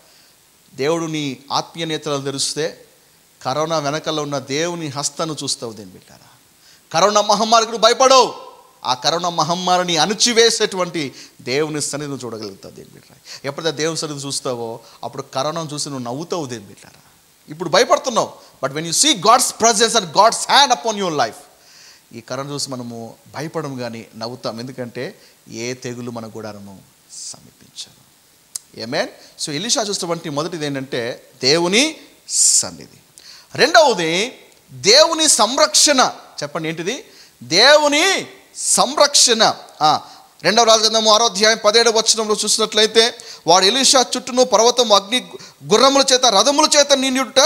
దేవుడు నీ ఆత్మీయ నేత్రాలు తెరిస్తే కరోనా వెనకాల ఉన్న దేవుని హస్తాన్ని చూస్తావు దేని బిడ్డారా కరోనా మహమ్మారికి భయపడవు ఆ కరోనా మహమ్మారిని అణిచివేసేటువంటి దేవుని సన్నిధిని చూడగలుగుతావు దేని బిడ్డారా ఎప్పుడైతే దేవుని సన్నిధి చూస్తావో అప్పుడు కరోనాను చూసి నువ్వు నవ్వుతావు దేని బిడ్డారా ఇప్పుడు భయపడుతున్నావు but when you see God's presence and God's hand upon your life ఈ కరోనా చూసి మనము భయపడం కానీ నవ్వుతాం ఎందుకంటే ఏ తెగులు మన గుడారము సమీపించారు ఏమేన్ సో ఎలిషా చూస్తున్నటువంటి మొదటిది ఏంటంటే దేవుని సన్నిధి రెండవది దేవుని సంరక్షణ చెప్పండి ఏంటిది దేవుని సంరక్షణ ఆ, రెండవ రాజగంధము ఆరో అధ్యాయం పదిహేడు వచనంలో చూసినట్లయితే వాడు ఎలిషా చుట్టూను పర్వతం అగ్ని గుర్రముల చేత రథముల చేత నిండుట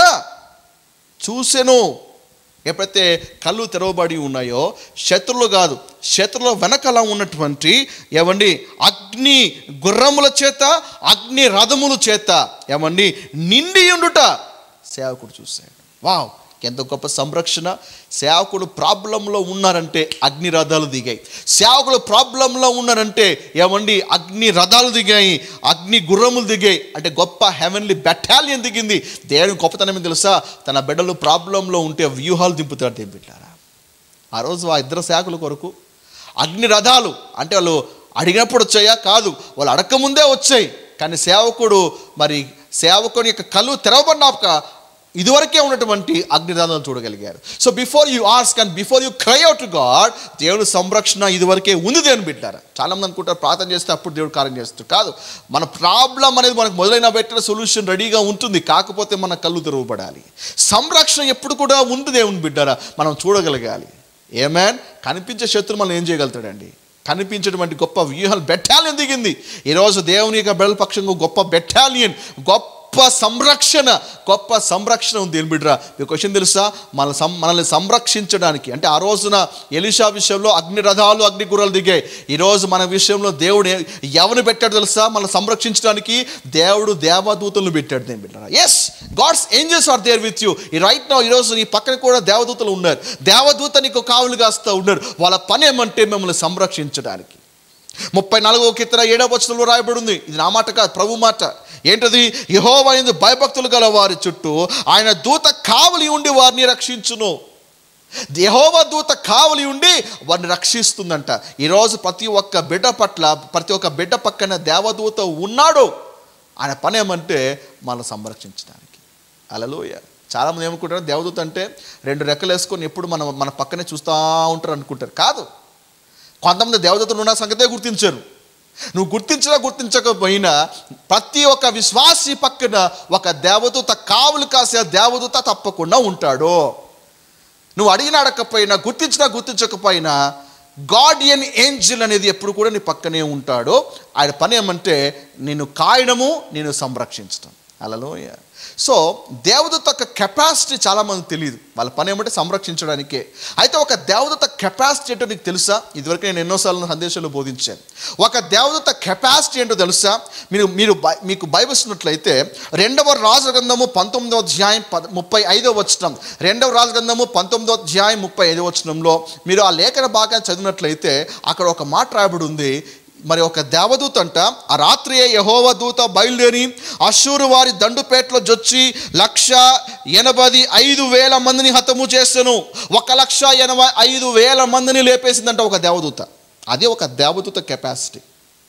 చూసెను ఎప్పుడైతే కళ్ళు తెరవబడి ఉన్నాయో శత్రులు కాదు శత్రుల వెనకాల ఉన్నటువంటి ఏమండి అగ్ని గుర్రముల చేత అగ్ని రథముల చేత ఏమండి నిండి ఉండుట సేవకుడు చూశాడు వావ్ ఎంత గొప్ప సంరక్షణ సేవకుడు ప్రాబ్లంలో ఉన్నారంటే అగ్ని రథాలు దిగాయి సేవకుడు ప్రాబ్లంలో ఉన్నారంటే ఏమండి అగ్ని రథాలు దిగాయి అగ్ని గుర్రములు దిగాయి అంటే గొప్ప హెవెన్లీ బెటాలియన్ దిగింది దేవుని గొప్పతనం ఏం తెలుసా తన బిడ్డలు ప్రాబ్లంలో ఉంటే వ్యూహాలు దింపుతాడు దేని బిడ్డారా ఆ రోజు ఆ ఇద్దరు సేవకుల కొరకు అగ్ని రథాలు అంటే వాళ్ళు అడిగినప్పుడు వచ్చాయా కాదు వాళ్ళు అడగకముందే వచ్చాయి కానీ సేవకుడు మరి సేవకుని యొక్క కళ్ళు తెరవబడినాక ఇదివరకే ఉన్నటువంటి అగ్నిదానాలు చూడగలిగారు so before you ask and before you cry out to God దేవుని సంరక్షణ ఇదివరకే ఉంది దేవుని పెట్టారు చాలా మంది అనుకుంటారు ప్రార్థన చేస్తే అప్పుడు దేవుడు కార్యం చేస్తాడు కాదు మన ప్రాబ్లం అనేది మనకు మొదలైన పెట్టిన సొల్యూషన్ రెడీగా ఉంటుంది కాకపోతే మన కళ్ళు తెరవబడాలి సంరక్షణ ఎప్పుడు కూడా ఉంది దేవుని బిడ్డారా మనం చూడగలగాలి ఏమేన్ కనిపించే శత్రు మనం ఏం చేయగలుగుతాడండి కనిపించేటువంటి గొప్ప వ్యూహాలు బెటాలియన్ దిగింది ఈరోజు దేవుని యొక్క బెడల పక్షంగా గొప్ప బెటాలియన్ గొప్ప సంరక్షణ గొప్ప సంరక్షణ ఉంది దేని బిడ్డరా మీకు క్వశ్చన్ తెలుసా మన సం మనల్ని సంరక్షించడానికి అంటే ఆ రోజున ఎలిషా విషయంలో అగ్ని రథాలు అగ్ని గుర్రాలు దిగాయి ఈరోజు మన విషయంలో దేవుడు ఏ- ఎవరిని పెట్టాడు తెలుసా మనం సంరక్షించడానికి దేవుడు దేవదూతలను పెట్టాడు దేని బిడ్డరా yes God's angels are there with you ఈ రైట్ నా ఈరోజు నీ పక్కన కూడా దేవదూతలు ఉన్నారు దేవదూత నీకు కావులు కాస్తూ ఉన్నారు వాళ్ళ పని ఏమంటే మిమ్మల్ని సంరక్షించడానికి ముప్పై నాలుగో కీర్తన ఏడవ వచనంలో రాయబడి ఉంది ఇది నా మాట కాదు ప్రభు మాట ఏంటది యహోవైందు భయభక్తులు గల వారి చుట్టూ ఆయన దూత కావలి ఉండి వారిని రక్షించును యహోవ దూత కావలి ఉండి వారిని రక్షిస్తుందంట ఈరోజు ప్రతి ఒక్క బిడ్డ పట్ల ప్రతి ఒక్క బిడ్డ పక్కన దేవదూత ఉన్నాడు ఆయన పని ఏమంటే మనం సంరక్షించడానికి అలలోయ చాలామంది ఏమనుకుంటారు దేవదూత అంటే రెండు రెక్కలు వేసుకొని ఎప్పుడు మనం మన పక్కనే చూస్తూ ఉంటారు అనుకుంటారు కాదు కొంతమంది దేవదూతలు ఉన్న సంగతే గుర్తించారు నువ్వు గుర్తించినా గుర్తించకపోయినా ప్రతి ఒక్క విశ్వాసి పక్కన ఒక దేవదూత కావులు కాసే దేవదూత తప్పకుండా ఉంటాడు నువ్వు అడిగిన అడగకపోయినా గుర్తించినా గుర్తించకపోయినా గార్డియన్ ఏంజిల్ అనేది ఎప్పుడు కూడా నీ పక్కనే ఉంటాడు ఆయన పని ఏమంటే నిన్ను కాయడము నేను సంరక్షించడం అలలోయ సో దేవదూత యొక్క కెపాసిటీ చాలామంది తెలియదు వాళ్ళ పని ఏమంటే సంరక్షించడానికే అయితే ఒక దేవదూత కెపాసిటీ ఏంటో నీకు తెలుసా ఇదివరకు నేను ఎన్నోసార్లు సందేశాలు బోధించాను ఒక దేవదూత కెపాసిటీ ఏంటో తెలుసా మీరు మీరు బై- మీకు బైబిల్స్ ఉన్నట్లయితే రెండవ రాజు గ్రంథము పంతొమ్మిదవ అధ్యాయం పద ముప్పై ఐదవ వచనం రెండవ రాజు గ్రంథము పంతొమ్మిదవ అధ్యాయం ముప్పై ఐదవ వచనంలో మీరు ఆ లేఖన భాగాన్ని చదివినట్లయితే అక్కడ ఒక మాట రాయబడి ఉంది మరి ఒక దేవదూత అంట ఆ రాత్రియే యహోవ దూత బయలుదేరి అశూరు వారి దండుపేటలో జొచ్చి లక్ష ఎనభై ఐదు వేల మందిని హతము చేసెను ఒక లక్ష ఎనభై ఐదు వేల మందిని లేపేసిందంట ఒక దేవదూత అదే ఒక దేవదూత కెపాసిటీ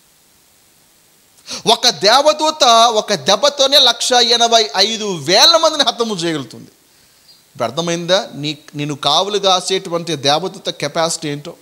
ఒక దేవదూత ఒక దెబ్బతోనే లక్ష ఎనభై ఐదు వేల మందిని హతము చేయగలుగుతుంది ఇప్పుడు అర్థమైందా నీ నేను కావులు కాసేటువంటి దేవదూత కెపాసిటీ ఏంటో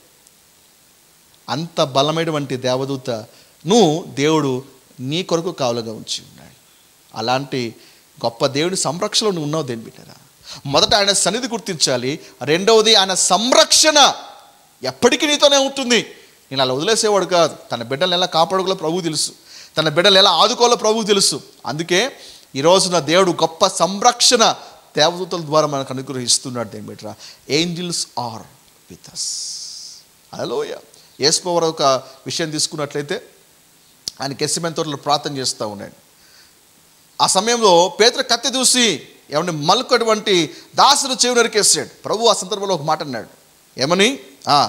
అంత బలమైనటువంటి దేవదూతను దేవుడు నీ కొరకు కావలుగా ఉంచి ఉన్నాడు అలాంటి గొప్ప దేవుడి సంరక్షణలో నువ్వు ఉన్నావు దేని బిడ్డరా మొదట ఆయన సన్నిధి గుర్తించాలి రెండవది ఆయన సంరక్షణ ఎప్పటికీ నీతోనే ఉంటుంది నేను అలా వదిలేసేవాడు కాదు తన బిడ్డలను ఎలా కాపాడుకోలో ప్రభు తెలుసు తన బిడ్డలు ఎలా ఆదుకోవాలో ప్రభు తెలుసు అందుకే ఈ రోజున దేవుడు గొప్ప సంరక్షణ దేవదూతల ద్వారా మనకు అనుగ్రహిస్తున్నాడు దేని బిడ్డరా ఏంజిల్స్ ఆర్ విత్ అస్ హలోయ యేసుపవర్ ఒక విషయం తీసుకున్నట్లయితే ఆయన కెసిమెన్ తోటలో ప్రార్థన చేస్తూ ఉన్నాడు ఆ సమయంలో పేతురు కత్తి దూసి ఏమంటే మలుకటువంటి దాసుడు చెవి నరికేసాడు ప్రభు ఆ సందర్భంలో ఒక మాట అన్నాడు ఏమని ఆ,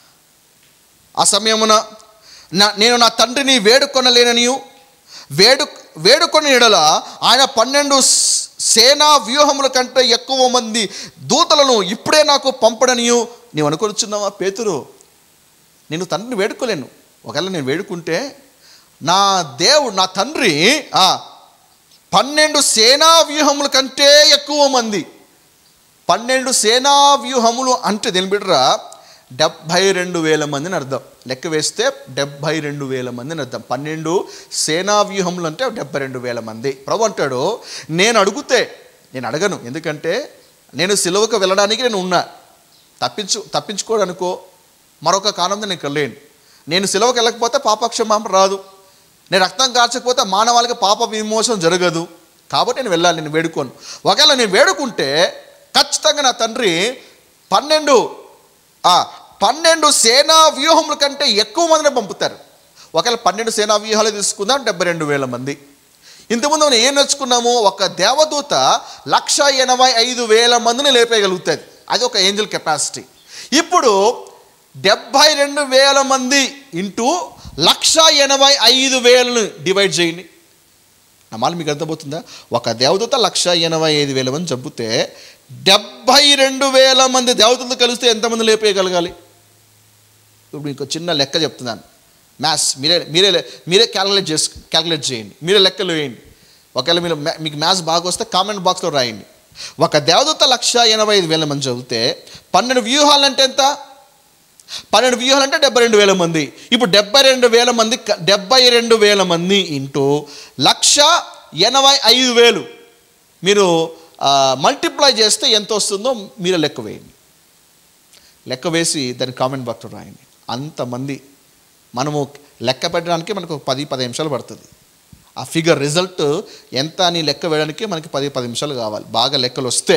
ఆ సమయమున నా నేను నా తండ్రిని వేడుకొనలేననియు వేడు వేడుకొని ఎడల ఆయన పన్నెండు స్- సేనా వ్యూహముల కంటే ఎక్కువ మంది దూతలను ఇప్పుడే నాకు పంపడనియు నీవు అనుకొనిచున్నావా పేతురు నేను తండ్రిని వేడుకోలేను ఒకవేళ నేను వేడుకుంటే నా దేవుడు నా తండ్రి ఆ, పన్నెండు సేనా వ్యూహముల కంటే ఎక్కువ మంది పన్నెండు సేనా వ్యూహములు అంటే దేని బిడ్డరా డెబ్భై రెండు వేల మందిని అర్థం లెక్క వేస్తే డెబ్భై రెండు వేల మందిని అర్థం పన్నెండు సేనా వ్యూహములు అంటే డెబ్బై రెండు వేల మంది ప్రభు అంటాడు నేను అడుగుతే నేను అడగను ఎందుకంటే నేను సిలువకు వెళ్ళడానికి నేను ఉన్నా తప్పించు తప్పించుకోవడానికో మరొక కారణంతో నేను ఇక్కడ లేను నేను సిలువకు వెళ్ళకపోతే పాపక్షమాపణ రాదు నేను రక్తం కార్చకపోతే మానవాళికి పాప విమోచన జరగదు కాబట్టి నేను వెళ్ళాలి నేను వేడుకోను ఒకవేళ నేను వేడుకుంటే ఖచ్చితంగా నా తండ్రి పన్నెండు ఆ, పన్నెండు సేనా వ్యూహముల కంటే ఎక్కువ మందిని పంపుతారు ఒకవేళ పన్నెండు సేనా వ్యూహాలు తీసుకుందాం డెబ్బై రెండు వేల మంది ఇంతకుముందు మనం ఏం నేర్చుకున్నాము ఒక దేవదూత లక్ష ఎనభై ఐదు వేల మందిని లేపేయగలుగుతుంది అది ఒక ఏంజల్ కెపాసిటీ ఇప్పుడు డెబ్భై రెండు వేల మంది ఇంటూ లక్ష ఎనభై ఐదు వేలను డివైడ్ చేయండి నా మాట మీకు అర్థమవుతుందా ఒక దేవదూత లక్ష ఎనభై ఐదు వేల మంది చంపితే డెబ్భై రెండు వేల మంది దేవతలతో కలిస్తే ఎంతమంది లేపేయగలగాలి ఇప్పుడు మీకు చిన్న లెక్క చెప్తున్నాను మ్యాథ్స్ మీరే మీరే మీరే క్యాలిక్యులేట్ చేసు క్యాలిక్యులేట్ చేయండి మీరే లెక్కలు వేయండి ఒకవేళ మీరు మ్యా- మీకు మ్యాథ్స్ బాగా వస్తే కామెంట్ బాక్స్లో రాయండి ఒక దేవదూత లక్ష ఎనభై ఐదు వేల మంది చదివితే పన్నెండు వ్యూహాలు అంటే ఎంత పన్నెండు వ్యూహాలు అంటే డెబ్బై రెండు వేల మంది ఇప్పుడు డెబ్బై రెండు వేల మంది క- డెబ్బై రెండు వేల మంది ఇంటూ లక్ష ఎనభై ఐదు వేలు మీరు మల్టిప్లై చేస్తే ఎంత వస్తుందో మీరు లెక్క వేయండి లెక్క వేసి దాని కామెంట్ బాక్స్లో రాయండి అంతమంది మనము లెక్క పెట్టడానికి మనకు ఒక పది పది నిమిషాలు పడుతుంది ఆ ఫిగర్ రిజల్ట్ ఎంత అని లెక్క వేయడానికి మనకి పది పది నిమిషాలు కావాలి బాగా లెక్కలు వస్తే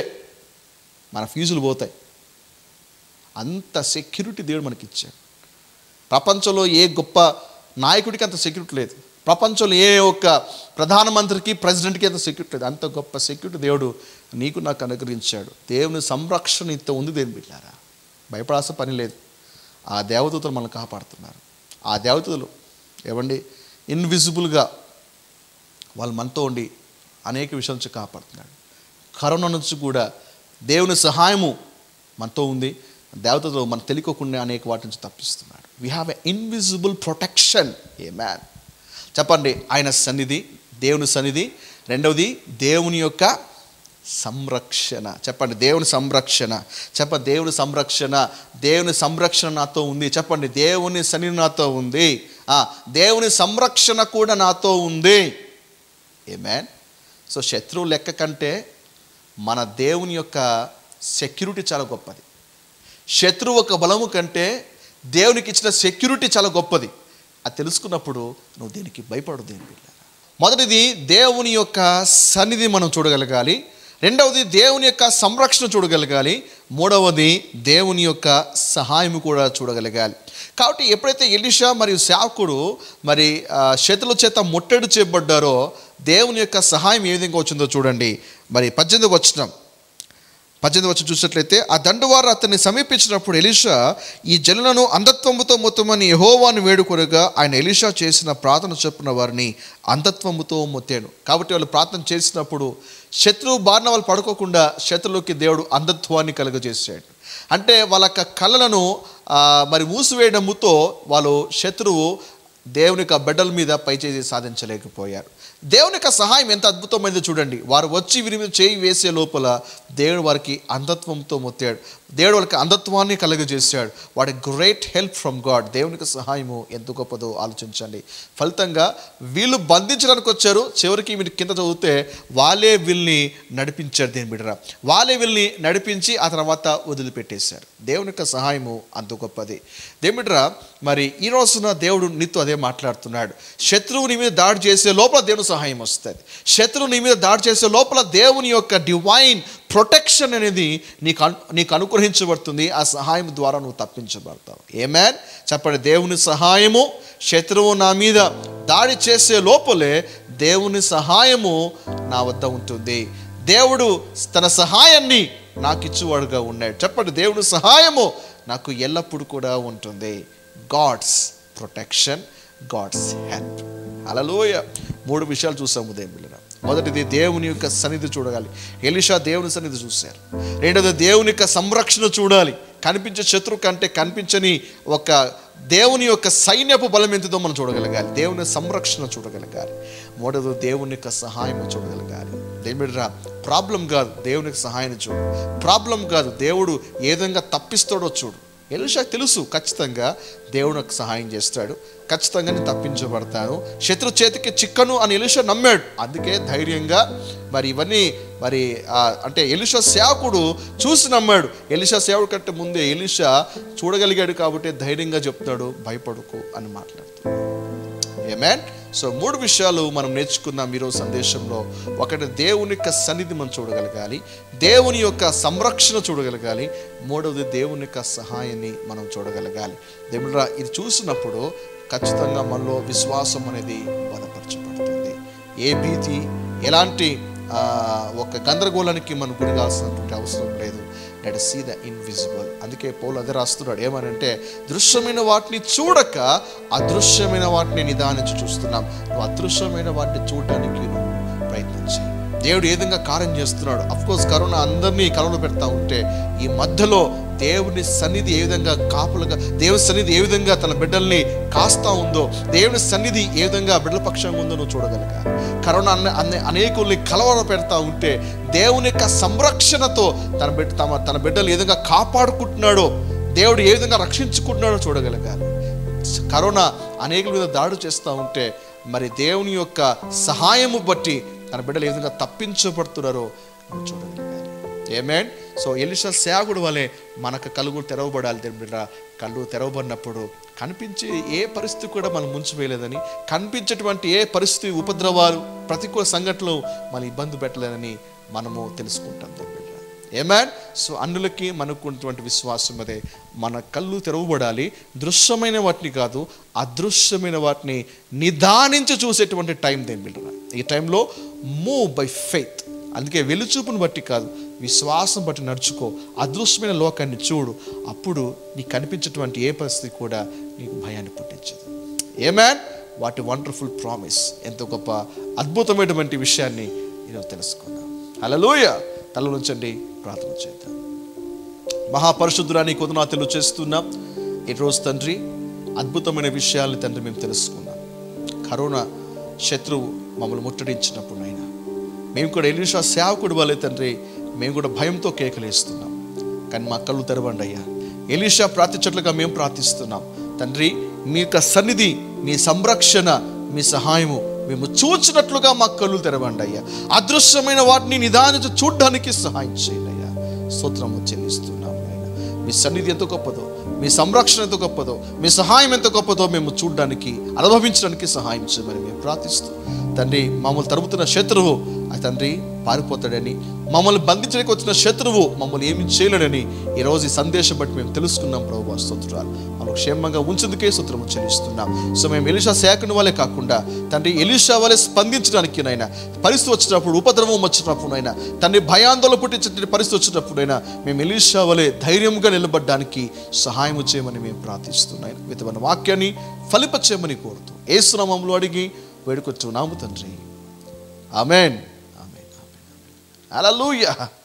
మన ఫీజులు పోతాయి అంత సెక్యూరిటీ దేవుడు మనకి ఇచ్చాడు ప్రపంచంలో ఏ గొప్ప నాయకుడికి అంత సెక్యూరిటీ లేదు ప్రపంచంలో ఏ ఒక్క ప్రధానమంత్రికి ప్రెసిడెంట్కి అంత సెక్యూరిటీ లేదు అంత గొప్ప సెక్యూరిటీ దేవుడు నీకు నాకు అనుగ్రహించాడు దేవుని సంరక్షణ ఇంత ఉంది దేని బిడ్డారా భయపడాల్సిన పని లేదు ఆ దేవదూతలు మనల్ని కాపాడుతున్నారు ఆ దేవదూతలు ఏమండి ఇన్విజిబుల్గా వాళ్ళు మనతో ఉండి అనేక విషయాల నుంచి కాపాడుతున్నాడు కరోనా నుంచి కూడా దేవుని సహాయము మనతో ఉంది దేవతతో మనం తెలియకోకుండా అనేక వాటి నుంచి తప్పిస్తున్నాడు we have a invisible protection amen చెప్పండి ఆయన సన్నిధి దేవుని సన్నిధి రెండవది దేవుని యొక్క సంరక్షణ చెప్పండి దేవుని సంరక్షణ చెప్ప దేవుని సంరక్షణ దేవుని సంరక్షణ నాతో ఉంది చెప్పండి దేవుని సన్నిధి నాతో ఉంది ఆ, దేవుని సంరక్షణ కూడా నాతో ఉంది ఏమేన్ సో శత్రువు లెక్క కంటే మన దేవుని యొక్క సెక్యూరిటీ చాలా గొప్పది శత్రువు ఒక బలము కంటే దేవునికి ఇచ్చిన సెక్యూరిటీ చాలా గొప్పది అది తెలుసుకున్నప్పుడు నువ్వు దేనికి భయపడదు దేని పిల్ల మొదటిది దేవుని యొక్క సన్నిధి మనం చూడగలగాలి రెండవది దేవుని యొక్క సంరక్షణ చూడగలగాలి మూడవది దేవుని యొక్క సహాయం కూడా చూడగలగాలి కాబట్టి ఎప్పుడైతే ఎలిషా మరియు శాకుడు మరి ఆ, శత్రుల చేత ముట్టడి చేయబడ్డారో దేవుని యొక్క సహాయం ఏ విధంగా వచ్చిందో చూడండి మరి పద్దెనిమిది వచ్చినాం పద్దెనిమిది వచ్చి చూసినట్లయితే ఆ దండువారు అతన్ని సమీపించినప్పుడు ఎలిషా ఈ జనులను అంధత్వముతో మొత్తమని యహోవాను వేడుకొనగా ఆయన ఎలిషా చేసిన ప్రార్థన చొప్పున వారిని అంధత్వముతో మొత్తాడు కాబట్టి వాళ్ళు ప్రార్థన చేసినప్పుడు శత్రువు బారిన వాళ్ళు పడుకోకుండా శత్రువులకి దేవుడు అంధత్వాన్ని కలుగజేశాడు అంటే వాళ్ళ యొక్క కళ్ళలను ఆ, మరి మూసివేయడముతో వాళ్ళు శత్రువు దేవుని యొక్క బిడ్డల మీద పైచేసి సాధించలేకపోయారు దేవుని యొక్క సహాయం ఎంత అద్భుతమైనదో చూడండి వారు వచ్చి వీరి మీద చేయి వేసే లోపల దేవుడు వారికి అంధత్వంతో మొత్తాడు దేవుడు వాళ్ళకి అంధత్వాన్ని కలుగజేశాడు వాడి గ్రేట్ హెల్ప్ ఫ్రమ్ గాడ్ దేవుని యొక్క సహాయము ఎంత గొప్పదో ఆలోచించండి ఫలితంగా వీళ్ళు బంధించడానికి వచ్చారు చివరికి మీరు కింద చదివితే వాళ్ళే వీళ్ళని నడిపించారు దేని బిడ్డరా వాళ్ళే వీళ్ళని నడిపించి ఆ తర్వాత వదిలిపెట్టేశారు దేవుని యొక్క సహాయము అంత గొప్పది దేవుడిరా మరి ఈ రోజున దేవుడు నీతో అదే మాట్లాడుతున్నాడు శత్రువు నీ మీద దాడి చేసే లోపల దేవుని సహాయం వస్తుంది శత్రువు నీ మీద దాడి చేసే లోపల దేవుని యొక్క డివైన్ ప్రొటెక్షన్ అనేది నీకు అను నీకు అనుగ్రహించబడుతుంది ఆ సహాయం ద్వారా నువ్వు తప్పించబడతావు ఏమేన్ చెప్పండి దేవుని సహాయము శత్రువు నా మీద దాడి చేసే లోపలే దేవుని సహాయము నా వద్ద ఉంటుంది దేవుడు తన సహాయాన్ని నాకు ఇచ్చేవాడుగా ఉన్నాడు చెప్పండి దేవుని సహాయము నాకు ఎల్లప్పుడూ కూడా ఉంటుంది గాడ్స్ ప్రొటెక్షన్ గాడ్స్ హెల్ప్ అలలోయ మూడు విషయాలు చూసాము దేవుళ్ళ మొదటిది దేవుని యొక్క సన్నిధి చూడగాలి ఎలిషా దేవుని సన్నిధి చూశారు రెండోది దేవుని యొక్క సంరక్షణ చూడాలి కనిపించే శత్రు కంటే కనిపించని ఒక దేవుని యొక్క సైన్యపు బలం ఎంతదో మనం చూడగలగాలి దేవుని సంరక్షణ చూడగలగాలి మూడోది దేవుని యొక్క సహాయం చూడగలగాలి దేవుడిరా ప్రాబ్లం కాదు దేవుని యొక్క సహాయాన్ని చూడు ప్రాబ్లం కాదు దేవుడు ఏ విధంగా తప్పిస్తాడో చూడు ఎలిషా తెలుసు ఖచ్చితంగా దేవుడు నాకు సహాయం చేస్తాడు ఖచ్చితంగా నేను తప్పించబడతాను శత్రు చేతికి చిక్కను అని ఎలిషా నమ్మాడు అందుకే ధైర్యంగా మరి ఇవన్నీ మరి ఆ, అంటే ఎలిషా సేవకుడు చూసి నమ్మాడు ఎలిషా సేవకుడు కంటే ముందే ఎలిషా చూడగలిగాడు కాబట్టి ధైర్యంగా చెప్తాడు భయపడుకు అని మాట్లాడుతున్నాడు ఏమేన్ సో మూడు విషయాలు మనం నేర్చుకున్నాం ఈరోజు సందేశంలో ఒకటి దేవుని యొక్క సన్నిధి మనం చూడగలగాలి దేవుని యొక్క సంరక్షణ చూడగలగాలి మూడవది దేవుని యొక్క సహాయాన్ని మనం చూడగలగాలి దేవుడు ఇది చూసినప్పుడు ఖచ్చితంగా మనలో విశ్వాసం అనేది బలపరచబడుతుంది ఏ భీతి ఎలాంటి ఆ, ఒక గందరగోళానికి మనం గురిగాల్సినటువంటి అవసరం లేదు లెట్ సీ ద ఇన్విజిబుల్ అందుకే పౌలు అదే రాస్తున్నాడు ఏమనంటే దృశ్యమైన వాటిని చూడక అదృశ్యమైన వాటిని నిదానించి చూస్తున్నాం నువ్వు అదృశ్యమైన వాటిని చూడటానికి నువ్వు ప్రయత్నించాయి దేవుడు ఏ విధంగా కార్యం చేస్తున్నాడు అఫ్ కోర్స్ కరోనా అందరినీ కరోనా పెడతా ఉంటే ఈ మధ్యలో దేవుని సన్నిధి ఏ విధంగా కాపులుగా దేవుని సన్నిధి ఏ విధంగా తన బిడ్డల్ని కాస్తా ఉందో దేవుని సన్నిధి ఏ విధంగా బిడ్డల పక్షంగా ఉందో నువ్వు చూడగలగా కరోనా అన్న అన్ని అనేకుల్ని కలవర పెడతా ఉంటే దేవుని యొక్క సంరక్షణతో తన బిడ్డ తమ తన బిడ్డలు ఏ విధంగా కాపాడుకుంటున్నాడో దేవుడు ఏ విధంగా రక్షించుకుంటున్నాడో చూడగలగాలి కరోనా అనేకుల మీద దాడి చేస్తూ ఉంటే మరి దేవుని యొక్క సహాయము బట్టి తన బిడ్డలు ఏ విధంగా తప్పించబడుతున్నారో మనం చూడగలగాలి ఏమేన్ సో ఎలిషా సేవకుడు వలె మనకు కలుగు తెరవబడాలి దేవుని బిడ్డ కళ్ళు తెరవబడినప్పుడు కనిపించే ఏ పరిస్థితి కూడా మనం ముంచివేయలేదని కనిపించేటువంటి ఏ పరిస్థితి ఉపద్రవాలు ప్రతికూల సంఘటనలు మన ఇబ్బంది పెట్టలేదని మనము తెలుసుకుంటాం దేవుని బిడ్డ ఏమాన్ సో అన్నులకి మనకు ఉన్నటువంటి విశ్వాసం అదే మన కళ్ళు తెరవబడాలి దృశ్యమైన వాటిని కాదు అదృశ్యమైన వాటిని నిదానించి చూసేటువంటి టైం దేని బిడ్డ ఈ టైంలో మూవ్ బై ఫెయిత్ అందుకే వెలుచూపును బట్టి కాదు విశ్వాసం బట్టి నడుచుకో అదృశ్యమైన లోకాన్ని చూడు అప్పుడు నీకు కనిపించేటువంటి ఏ పరిస్థితి కూడా నీకు భయాన్ని పుట్టించదు ఏమాన్ వాటి వండర్ఫుల్ ప్రామిస్ ఎంతో గొప్ప అద్భుతమైనటువంటి విషయాన్ని ఈరోజు తెలుసుకుందాం హలోయ తల నుంచండి ప్రార్థన చేద్దాం మహాపరిశుద్ధురాని కొదనాతలు చేస్తున్నాం ఈరోజు తండ్రి అద్భుతమైన విషయాల్ని తండ్రి మేము తెలుసుకున్నాం కరోనా శత్రువు మమ్మల్ని ముట్టడించినప్పుడు అయినా మేము కూడా ఎలిషా సేవకుడు వల్లే తండ్రి మేము కూడా భయంతో కేకలేస్తున్నాం కానీ మా కళ్ళు తెరవండి అయ్యా ఎలిషా ప్రార్థించట్లుగా మేము ప్రార్థిస్తున్నాం తండ్రి మీ యొక్క సన్నిధి మీ సంరక్షణ మీ సహాయము మేము చూచినట్లుగా మా కళ్ళు తెరవండి అయ్యా అదృశ్యమైన వాటిని నిదానించి చూడడానికి సహాయం చేయండి అయ్యా స్తోత్రము చెల్లిస్తున్నాము నాయన మీ సన్నిధి ఎంత గొప్పదో మీ సంరక్షణ ఎంత గొప్పదో మీ సహాయం ఎంత గొప్పదో మేము చూడడానికి అనుభవించడానికి సహాయం చేయమని మేము ప్రార్థిస్తూ తండ్రి మమ్మల్ని తరుముతున్న శత్రువు ఆ తండ్రి పారిపోతాడని మమ్మల్ని బంధించడానికి వచ్చిన శత్రువు మమ్మల్ని ఏమి చేయలేడని ఈరోజు ఈ సందేశం బట్టి మేము తెలుసుకున్నాం ప్రభు స్తోత్రాలు మనం క్షేమంగా ఉంచేందుకే సూత్రము చెల్లిస్తున్నాం సో మేము ఎలిషా సేకని వల్లే కాకుండా తండ్రి ఎలిషా వల్లే స్పందించడానికి నాయన పరిస్థితి వచ్చినప్పుడు ఉపద్రవం వచ్చినప్పుడు అయినా తండ్రి భయాందోళన పుట్టించే పరిస్థితి వచ్చినప్పుడైనా మేము ఎలిషా వలె ధైర్యంగా నిలబడడానికి సహాయం చేయమని మేము ప్రార్థిస్తున్నాం విధమైన వాక్యాన్ని ఫలిపచేయమని కోరుతూ ఏసునామంలో అడిగి వేడుకొచ్చున్నాము తండ్రి ఆమెన్ ఆమెన్ ఆమెన్ అలలుయ్యా